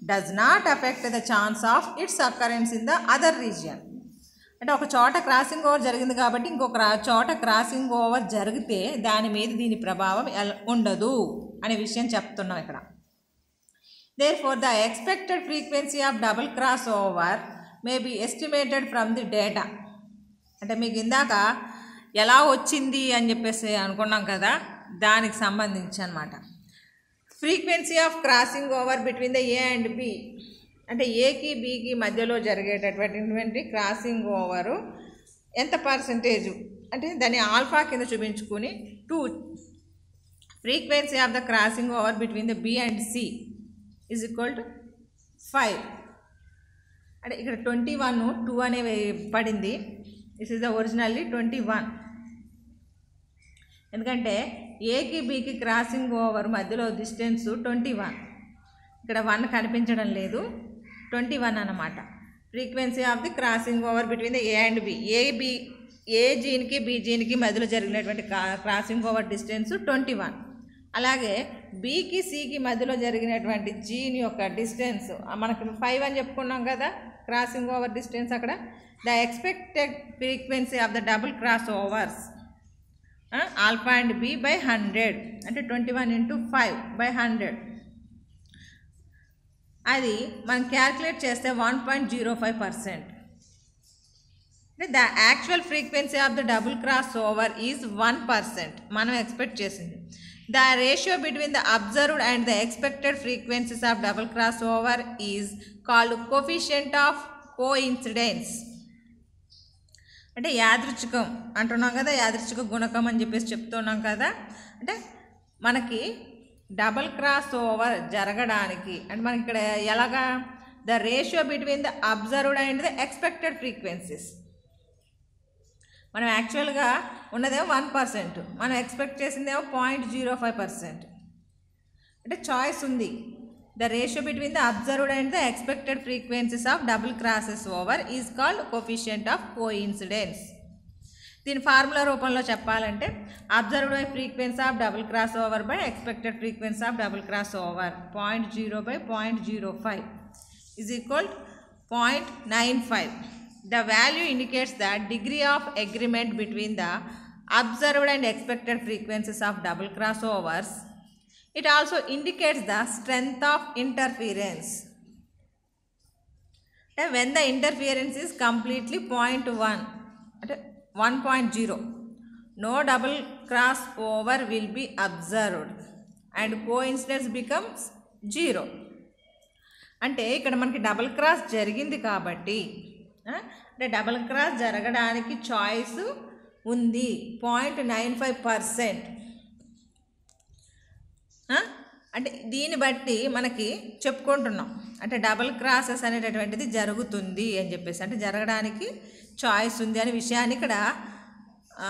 does not affect the chance of its occurrence in the other region అంటే ఒక చోట క్రాసింగ్ ఓవర్ జరిగింది కాబట్టి ఇంకొక రా- చోట క్రాసింగ్ ఓవర్ జరిగితే దాని మీద దీని ప్రభావం ఎల- ఉండదు అనే విషయం చెప్తున్నాం ఇక్కడ therefore the expected frequency of double cross over may be estimated from the data అంటే మీకు ఇందాక ఎలా వచ్చింది అని చెప్పేసి అనుకున్నాం కదా దానికి సంబంధించి అనమాట frequency of crossing over between the A and B అంటే ఏకి బికి మధ్యలో జరిగేటటువంటి క్రాసింగ్ ఓవరు ఎంత పర్సంటేజు అంటే దాన్ని ఆల్ఫా కింద చూపించుకుని two frequency of the crossing over between the B and C is equal to five అంటే ఇక్కడ ట్వంటీ వన్ టూ అనే పడింది this is the originally twenty one ఎందుకంటే ఏకి బికి క్రాసింగ్ ఓవర్ మధ్యలో డిస్టెన్స్ ట్వంటీ వన్ ఇక్కడ వన్ కనిపించడం లేదు ట్వంటీ వన్ అన్నమాట frequency of the crossing over between the A and B A B A జీన్కి బి జీన్కి మధ్యలో జరిగినటువంటి crossing over distance twenty one అలాగే బికి సికి మధ్యలో జరిగినటువంటి జీన్ యొక్క డిస్టెన్స్ మనకి ఫైవ్ అని చెప్పుకున్నాం కదా క్రాసింగ్ ఓవర్ డిస్టెన్స్ అక్కడ the expected frequency of the double cross overs alpha and B by hundred అంటే twenty one into five by hundred అది మనం క్యాల్కులేట్ చేస్తే one point zero five percent అంటే the actual frequency of the double cross over is one percent మనం ఎక్స్పెక్ట్ చేసింది the ratio between the observed and the expected frequencies of double cross over is called coefficient of coincidence అంటే యాదృచ్ఛికం అంటున్నాం కదా యాదృచ్ఛిక గుణకం అని చెప్పేసి చెప్తున్నాం కదా అంటే మనకి డబల్ క్రాస్ ఓవర్ జరగడానికి అంటే మనకి ఇక్కడ ఎలాగా the ratio between the observed and the expected frequencies మనం యాక్చువల్గా ఉన్నదేమో వన్ పర్సెంట్ మనం ఎక్స్పెక్ట్ చేసిందేమో పాయింట్ జీరో ఫైవ్ పర్సెంట్ అంటే చాయిస్ ఉంది the ratio between the observed and the expected frequencies of double crosses over is called coefficient of coincidence దీని ఫార్ములా రూపంలో చెప్పాలంటే observed by frequency of double cross over by expected frequency of double cross over point zero by point zero five is equal point nine five the value indicates the degree of agreement between the observed and expected frequencies of double cross overs it also indicates the strength of interference అంటే when the interference is completely point one అంటే one point zero no double cross over will be observed and coincidence becomes zero అంటే ఇక్కడ మనకి డబుల్ క్రాస్ జరిగింది కాబట్టి ఆ, అంటే డబుల్ క్రాస్ జరగడానికి చాయిస్ ఉంది పాయింట్ నైన్ ఫైవ్ పర్సెంట్ అంటే దీన్ని బట్టి మనకి చెప్పుకుంటున్నాం అంటే డబుల్ క్రాసెస్ అనేటటువంటిది జరుగుతుంది అని చెప్పేసి అంటే జరగడానికి చాయిస్ ఉంది అనే విషయాన్ని ఇక్కడ ఆ,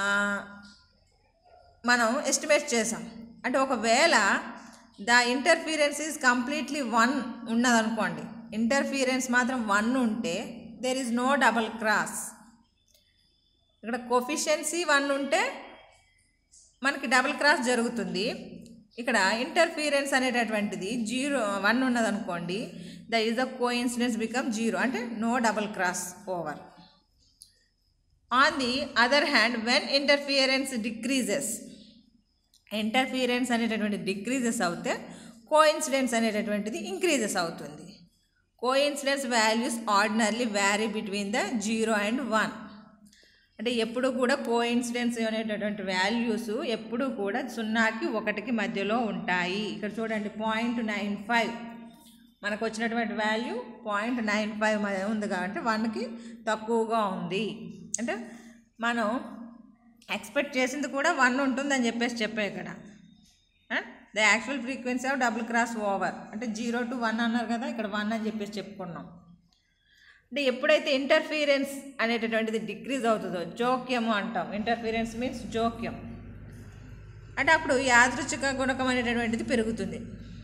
మనం ఎస్టిమేట్ చేసాం అంటే ఒకవేళ the interference is completely one ఉన్నదనుకోండి ఇంటర్ఫీరెన్స్ మాత్రం వన్ ఉంటే there is no double cross ఇక్కడ కొఫిషియన్సీ వన్ ఉంటే మనకి డబుల్ క్రాస్ జరుగుతుంది ఇక్కడ ఇంటర్ఫీరెన్స్ అనేటటువంటిది జీరో వన్ ఉన్నదనుకోండి the is the coincidence become zero అంటే no double cross over on the other hand when interference decreases interference అనేటటువంటి డిక్రీజెస్ అవుతే కో ఇన్సిడెన్స్ అనేటటువంటిది ఇంక్రీజెస్ అవుతుంది coincidence values ordinarily vary between the zero and one అంటే ఎప్పుడు కూడా కో ఇన్సిడెన్స్ అనేటటువంటి వాల్యూస్ ఎప్పుడు కూడా సున్నాకి ఒకటికి మధ్యలో ఉంటాయి ఇక్కడ చూడండి పాయింట్ నైన్ ఫైవ్ మనకు వచ్చినటువంటి వాల్యూ పాయింట్ నైన్ ఫైవ్ ఉంది కాబట్టి వన్కి తక్కువగా ఉంది అంటే మనం ఎక్స్పెక్ట్ చేసింది కూడా వన్ ఉంటుందని చెప్పేసి చెప్పే ఇక్కడ the actual frequency of double cross over అంటే జీరో టు వన్ అన్నారు కదా ఇక్కడ వన్ అని చెప్పేసి చెప్పుకున్నాం అంటే ఎప్పుడైతే ఇంటర్ఫీరెన్స్ అనేటటువంటిది డిక్రీజ్ అవుతుందో జోక్యము అంటాం ఇంటర్ఫీరెన్స్ మీన్స్ జోక్యం అంటే అప్పుడు యాదృచ్ఛిక గుణకం అనేటటువంటిది పెరుగుతుంది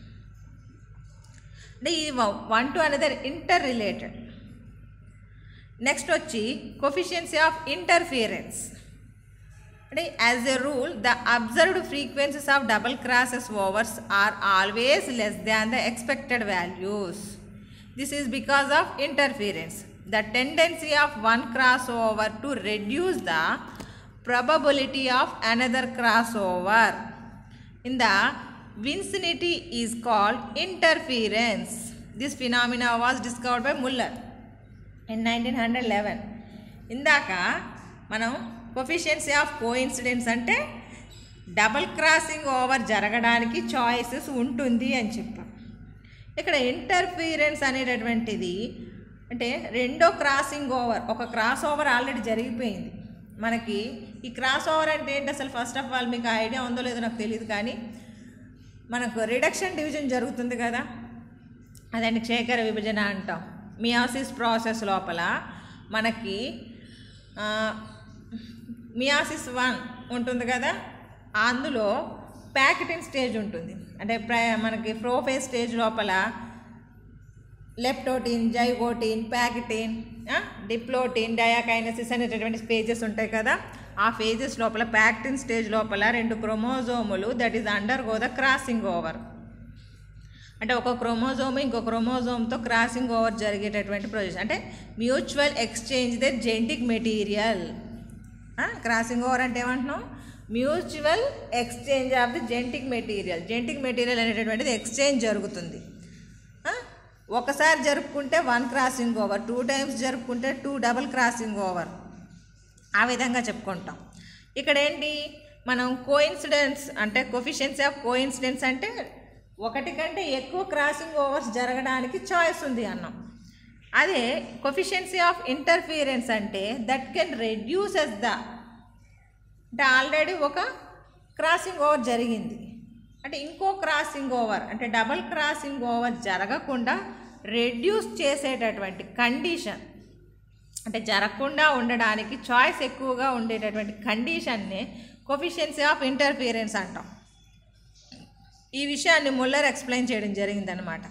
అంటే ఈ వన్ టు అనేది ఇంటర్ రిలేటెడ్ నెక్స్ట్ వచ్చి కొఫిషియన్సీ ఆఫ్ ఇంటర్ఫియరెన్స్ అంటే as a rule the observed frequencies of double crosses overs are always less than the expected values this is because of interference the tendency of one cross over to reduce the probability of another crossover in the vicinity is called interference this phenomena was discovered by muller in 1911 ఇందాక మనం కొఫిషియన్సీ ఆఫ్ కోఇన్సిడెన్స్ అంటే డబల్ క్రాసింగ్ ఓవర్ జరగడానికి చాయిసెస్ ఉంటుంది అని చెప్పాం ఇక్కడ ఇంటర్ఫీరెన్స్ అనేటటువంటిది అంటే రెండో క్రాసింగ్ ఓవర్ ఒక క్రాస్ ఓవర్ ఆల్రెడీ జరిగిపోయింది మనకి ఈ క్రాస్ ఓవర్ అంటే ఏంటి అసలు ఫస్ట్ ఆఫ్ ఆల్ మీకు ఐడియా ఉందో లేదో నాకు తెలియదు కానీ మనకు రిడక్షన్ డివిజన్ జరుగుతుంది కదా అదండి క్షేకర విభజన అంటాం మియాసిస్ ప్రాసెస్ లోపల మనకి ఆ, మియాసిస్ వన్ ఉంటుంది కదా అందులో ప్యాకెటిన్ స్టేజ్ ఉంటుంది అంటే ప్ర మనకి ప్రోఫేజ్ స్టేజ్ లోపల లెప్టోటిన్ జైగోటిన్ ప్యాకెటిన్ డిప్లోటిన్ డయాకైనసిస్ అనేటటువంటి స్టేజెస్ ఉంటాయి కదా ఆ ఫేజెస్ లోపల ప్యాక్టిన్ స్టేజ్ లోపల రెండు క్రోమోజోములు that is undergo the crossing over అంటే ఒక క్రోమోజోమ్ ఇంకో క్రోమోజోమ్తో క్రాసింగ్ ఓవర్ జరిగేటటువంటి ప్రొసెస్ అంటే mutual exchange the genetic material crossing over అంటే ఏమంటున్నాం mutual exchange of the genetic material genetic material అనేటటువంటిది ఎక్స్చేంజ్ జరుగుతుంది ఆ? ఒకసారి జరుపుకుంటే one crossing over two times జరుపుకుంటే టూ డబుల్ క్రాసింగ్ ఓవర్ ఆ విధంగా చెప్పుకుంటాం ఇక్కడ ఏంటి మనం కోయిన్సిడెన్స్ అంటే కొఫిషియన్సీ ఆఫ్ కోయిన్సిడెన్స్ అంటే ఒకటి కంటే ఎక్కువ క్రాసింగ్ ఓవర్స్ జరగడానికి చాయిస్ ఉంది అన్నాం అదే కొఫిషియన్సీ ఆఫ్ ఇంటర్ఫీరెన్స్ అంటే దట్ కెన్ రెడ్యూసెస్ ద అంటే ఆల్రెడీ ఒక క్రాసింగ్ ఓవర్ జరిగింది అంటే ఇంకో క్రాసింగ్ ఓవర్ అంటే డబల్ క్రాసింగ్ ఓవర్ జరగకుండా రెడ్యూస్ చేసేటటువంటి కండిషన్ అంటే జరగకుండా ఉండడానికి చాయిస్ ఎక్కువగా ఉండేటటువంటి కండిషన్నే కొఫిషియన్సీ ఆఫ్ ఇంటర్ఫియరెన్స్ అంటాం ఈ విషయాన్ని ముల్లర్ ఎక్స్ప్లెయిన్ చేయడం జరిగిందనమాట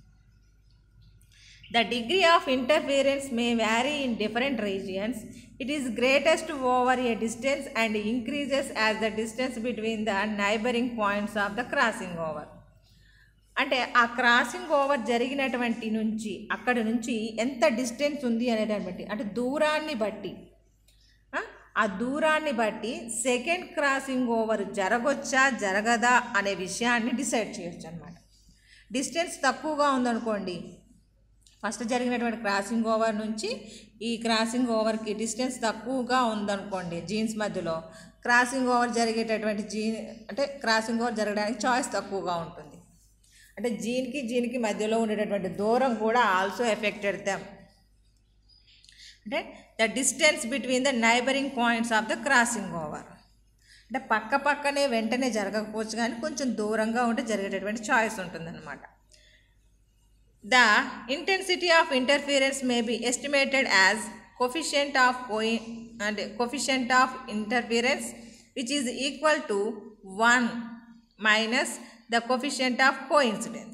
The degree of interference may vary in different regions. It is greatest over a distance and increases as the distance between the neighboring points of the crossing over. అంటే ఆ క్రాసింగ్ ఓవర్ జరిగినటువంటి నుంచి అక్కడి నుంచి ఎంత డిస్టెన్స్ ఉంది అనేదాన్ని బట్టి అంటే దూరాన్ని బట్టి ఆ, ఆ దూరాన్ని బట్టి సెకండ్ క్రాసింగ్ ఓవర్ జరగొచ్చా జరగదా అనే విషయాన్ని డిసైడ్ చేయొచ్చు అనమాట డిస్టెన్స్ తక్కువగా ఉందనుకోండి ఫస్ట్ జరిగినటువంటి క్రాసింగ్ ఓవర్ నుంచి ఈ క్రాసింగ్ ఓవర్కి డిస్టెన్స్ తక్కువగా ఉందనుకోండి జీన్స్ మధ్యలో క్రాసింగ్ ఓవర్ జరిగేటటువంటి జీన్ అంటే క్రాసింగ్ ఓవర్ జరగడానికి చాయిస్ తక్కువగా ఉంటుంది అంటే జీన్కి జీన్కి మధ్యలో ఉండేటటువంటి దూరం కూడా ఆల్సో ఎఫెక్టెడ్ దెమ్ అంటే the distance between the neighbouring points of the crossing over అంటే పక్క పక్కనే వెంటనే జరగకపోవచ్చు కానీ కొంచెం దూరంగా ఉంటే జరిగేటటువంటి చాయిస్ ఉంటుందన్నమాట The intensity of interference may be estimated as coefficient of coi- and coefficient of interference which is equal to 1 minus the coefficient of coincidence.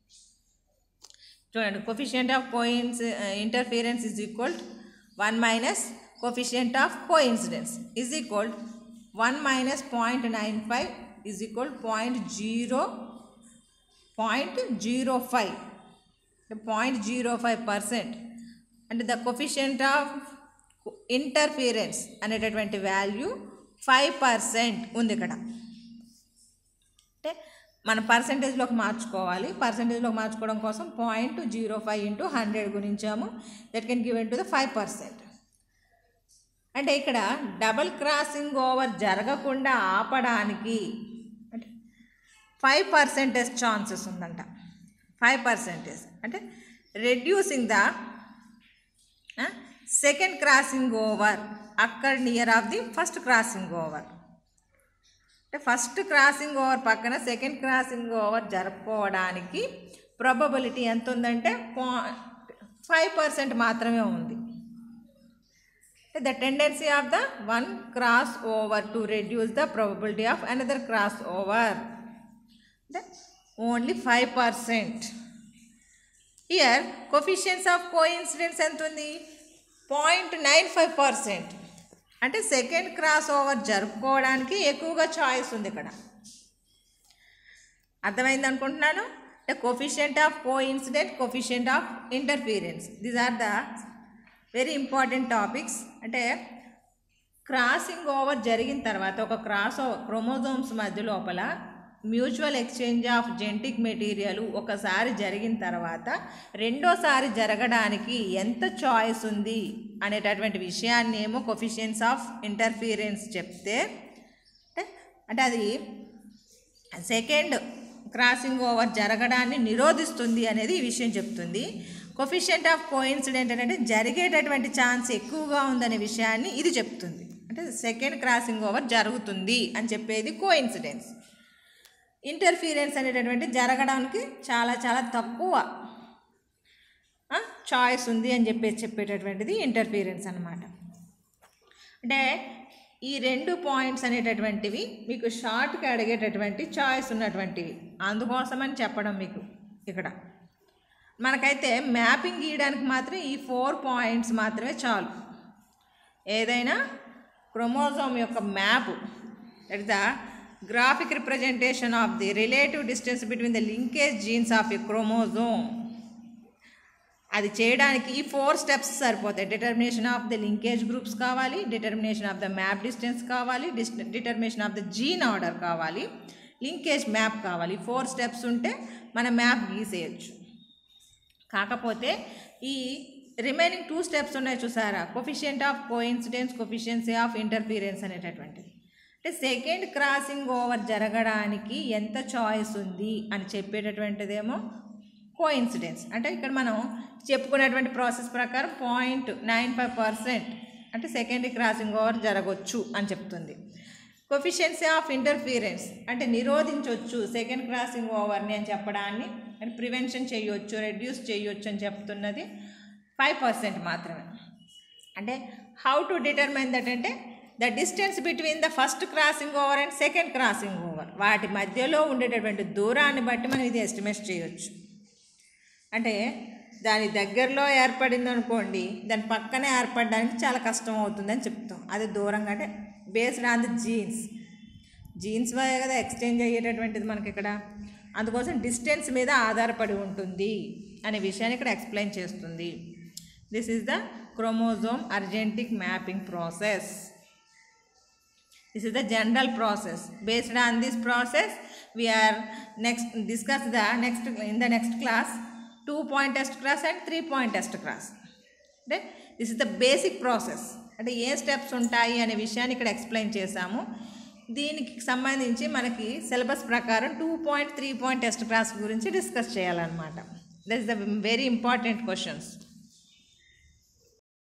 చూడండి coefficient of coins interference is equal one minus coefficient of coincidence is equal one minus point nine five is equal point zero point zero five point zero five percent అంటే ద కొఫిషియంట్ ఆఫ్ ఇంటర్ఫిరెన్స్ అనేటటువంటి వాల్యూ ఫైవ్ పర్సెంట్ ఉంది ఇక్కడ అంటే మన పర్సంటేజ్లోకి మార్చుకోవాలి పర్సంటేజ్లోకి మార్చుకోవడం కోసం point zero five into hundred గురించాము that can give to the five percent అంటే ఇక్కడ డబల్ క్రాసింగ్ ఓవర్ జరగకుండా ఆపడానికి అంటే ఫైవ్ పర్సెంటేజ్ ఛాన్సెస్ ఉందంట ఫైవ్ పర్సెంటేజ్ అంటే reducing the second crossing over అక్కడ near of the first crossing over అంటే ఫస్ట్ క్రాసింగ్ ఓవర్ పక్కన సెకండ్ క్రాసింగ్ ఓవర్ జరుపుకోవడానికి ప్రాబబిలిటీ ఎంత ఉందంటే పా ఫైవ్ పర్సెంట్ మాత్రమే ఉంది the tendency of the one cross over to reduce the probability of another cross over అంటే only five percent here coefficients of coincidence ఎంత ఉంది పాయింట్ నైన్ ఫైవ్ పర్సెంట్ అంటే సెకండ్ క్రాస్ ఓవర్ జరుపుకోవడానికి ఎక్కువగా చాయిస్ ఉంది ఇక్కడ అర్థమైంది అనుకుంటున్నాను the coefficient of coincident coefficient of interference these are the very important topics అంటే క్రాసింగ్ ఓవర్ జరిగిన తర్వాత ఒక క్రాస్ క్రోమోజోమ్స్ మధ్య లోపల mutual exchange of genetic material ఒకసారి జరిగిన తర్వాత రెండోసారి జరగడానికి ఎంత చాయిస్ ఉంది అనేటటువంటి విషయాన్ని ఏమో కొఫిషియన్స్ ఆఫ్ ఇంటర్ఫీరెన్స్ చెప్తే అంటే అంటే అది సెకండ్ క్రాసింగ్ ఓవర్ జరగడాన్ని నిరోధిస్తుంది అనేది ఈ విషయం చెప్తుంది కొఫిషియంట్ ఆఫ్ కోయిన్సిడెంట్ అంటే జరిగేటటువంటి ఛాన్స్ ఎక్కువగా ఉందనే విషయాన్ని ఇది చెప్తుంది అంటే సెకండ్ క్రాసింగ్ ఓవర్ జరుగుతుంది అని చెప్పేది కోయిన్సిడెన్స్ ఇంటర్ఫీరెన్స్ అనేటటువంటి జరగడానికి చాలా చాలా తక్కువ చాయిస్ ఉంది అని చెప్పేసి చెప్పేటటువంటిది ఇంటర్ఫీరెన్స్ అనమాట అంటే ఈ రెండు పాయింట్స్ అనేటటువంటివి మీకు షార్ట్గా అడిగేటటువంటి చాయిస్ ఉన్నటువంటివి అందుకోసమని చెప్పడం మీకు ఇక్కడ మనకైతే మ్యాపింగ్ గీయడానికి మాత్రం ఈ ఫోర్ పాయింట్స్ మాత్రమే చాలు ఏదైనా క్రోమోజోమ్ యొక్క map that the graphic representation of the relative distance between the linkage genes of a chromosome అది చేయడానికి ఈ ఫోర్ స్టెప్స్ సరిపోతాయి determination of the linkage groups కావాలి determination of the map distance కావాలి డిస్ determination of the gene order కావాలి లింకేజ్ మ్యాప్ కావాలి ఫోర్ స్టెప్స్ ఉంటే మన మ్యాప్ గీసేయచ్చు కాకపోతే ఈ రిమైనింగ్ టూ స్టెప్స్ ఉన్నాయి చూసారా coefficient of coincidence coefficiency of interference అనేటటువంటిది అంటే సెకండ్ క్రాసింగ్ ఓవర్ జరగడానికి ఎంత చాయిస్ ఉంది అని చెప్పేటటువంటిదేమో కోయిన్సిడెన్స్ అంటే ఇక్కడ మనం చెప్పుకున్నటువంటి ప్రాసెస్ ప్రకారం పాయింట్ నైన్ ఫైవ్ పర్సెంట్ అంటే సెకండ్ క్రాసింగ్ ఓవర్ జరగవచ్చు అని చెప్తుంది కొఫిషియన్సీ ఆఫ్ ఇంటర్ఫీరెన్స్ అంటే నిరోధించవచ్చు సెకండ్ క్రాసింగ్ ఓవర్ని అని చెప్పడాన్ని అంటే ప్రివెన్షన్ చేయొచ్చు రెడ్యూస్ చేయొచ్చు అని చెప్తున్నది ఫైవ్ పర్సెంట్ మాత్రమే అంటే హౌ టు డిటర్మైన్ దట్ అంటే the distance between the first crossing over and second crossing over వాటి మధ్యలో ఉండేటటువంటి దూరాన్ని బట్టి మనం ఇది ఎస్టిమేట్ చేయొచ్చు అంటే దాని దగ్గరలో ఏర్పడింది అనుకోండి దాని పక్కనే ఏర్పడడానికి చాలా కష్టం అవుతుందని చెప్తాం అది దూరంగా అంటే based on the genes genes వల్ల కదా ఎక్స్చేంజ్ అయ్యేటటువంటిది మనకి ఇక్కడ అందుకోసం డిస్టెన్స్ మీద ఆధారపడి ఉంటుంది అనే విషయాన్ని ఇక్కడ ఎక్స్ప్లెయిన్ చేస్తుంది దిస్ ఈజ్ ద క్రోమోజోమ్ అర్జెంటిక్ mapping process this is the general process based on this process we are next discuss the next in the next class two point test class and three point test class అంటే this is the basic process అంటే ఏ స్టెప్స్ ఉంటాయి అనే విషయాన్ని ఇక్కడ ఎక్స్ప్లెయిన్ చేశాము దీనికి సంబంధించి మనకి సిలబస్ ప్రకారం two point three point test class గురించి డిస్కస్ చేయాలన్నమాట that is the very important questions